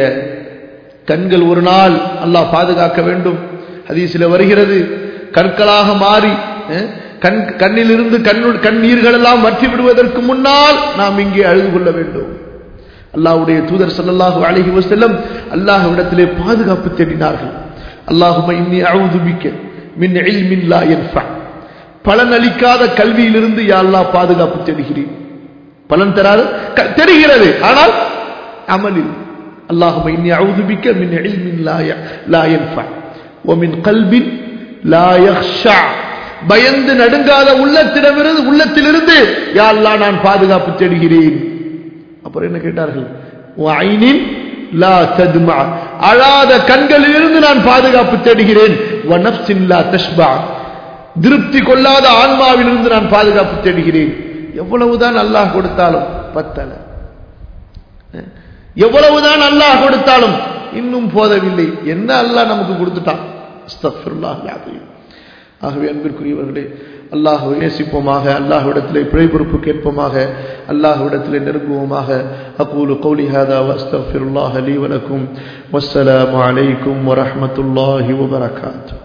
Speaker 1: கண்கள் ஒரு நாள் அல்லாஹ் பாதுகாக்க வேண்டும் ஹதீஸில் வருகிறது கற்களாக மாறி கண் கண்ணிலிருந்து கண்ணு கண்ணீர்கள் எல்லாம் வற்றி விடுவதற்கு முன்னால் நாம் இங்கே அழுது கொள்ள வேண்டும் அல்லாஹ்வுடைய தூதர் ஸல்லல்லாஹு அலைஹி வஸல்லம் அல்லாஹ்விடத்திலே பாதுகாப்பு தேடினார்கள் அல்லாஹும்ம இன்னி அஊது பிக்க மின் இல்மின் லா யன்ஃபா பலன் அளிக்காத கல்வியிலிருந்து யா அல்லாஹ் பாதுகாப்பு தேடுகிறேன் பலன் தராது தெரிகிறது ஆனால் அமலில் اللهم إني أعوذ بك من علم لا لا ينفع ومن قلب لا يخشع பயந்து நடுங்காத உள்ளத்திடமிருந்து உள்ளத்திலிருந்து யா அல்லாஹ் நான் பாதுகாப்பு தேடுகிறேன் அப்புறம் என்ன கேட்டார்கள் ஐனின் லா தத்மா அழாத கண்களிலிருந்து நான் பாதுகாப்பு தேடுகிறேன் வனப்சின் லா தஷ்பா திருப்தி கொள்ளாத ஆன்மாவிலிருந்து நான் பாதுகாப்பு தேடுகிறேன் எவ்வளவுதான் அல்லாஹ் கொடுத்தாலும் பத்தல எவ்வளவுதான் அல்லாஹ் கொடுத்தாலும் இன்னும் போதவில்லை என்ன அல்லாஹ் நமக்கு கொடுத்துட்டான் ஆகவே அன்பிற்குரியவர்களே அல்லாஹுவை நேசிப்போமாக அல்லாஹ்விடத்திலே பிழை பொறுப்பு கேட்போமாக அல்லாஹ்விடத்திலே நெருங்குவோமாக அகூலு கௌலி ஹாதா வஸ்தஃபிருல்லாஹ் லீ வலக்கும் வஸ்ஸலாமு அலைக்கும் வரஹ்மத்துல்லாஹி வபரகாத்துஹு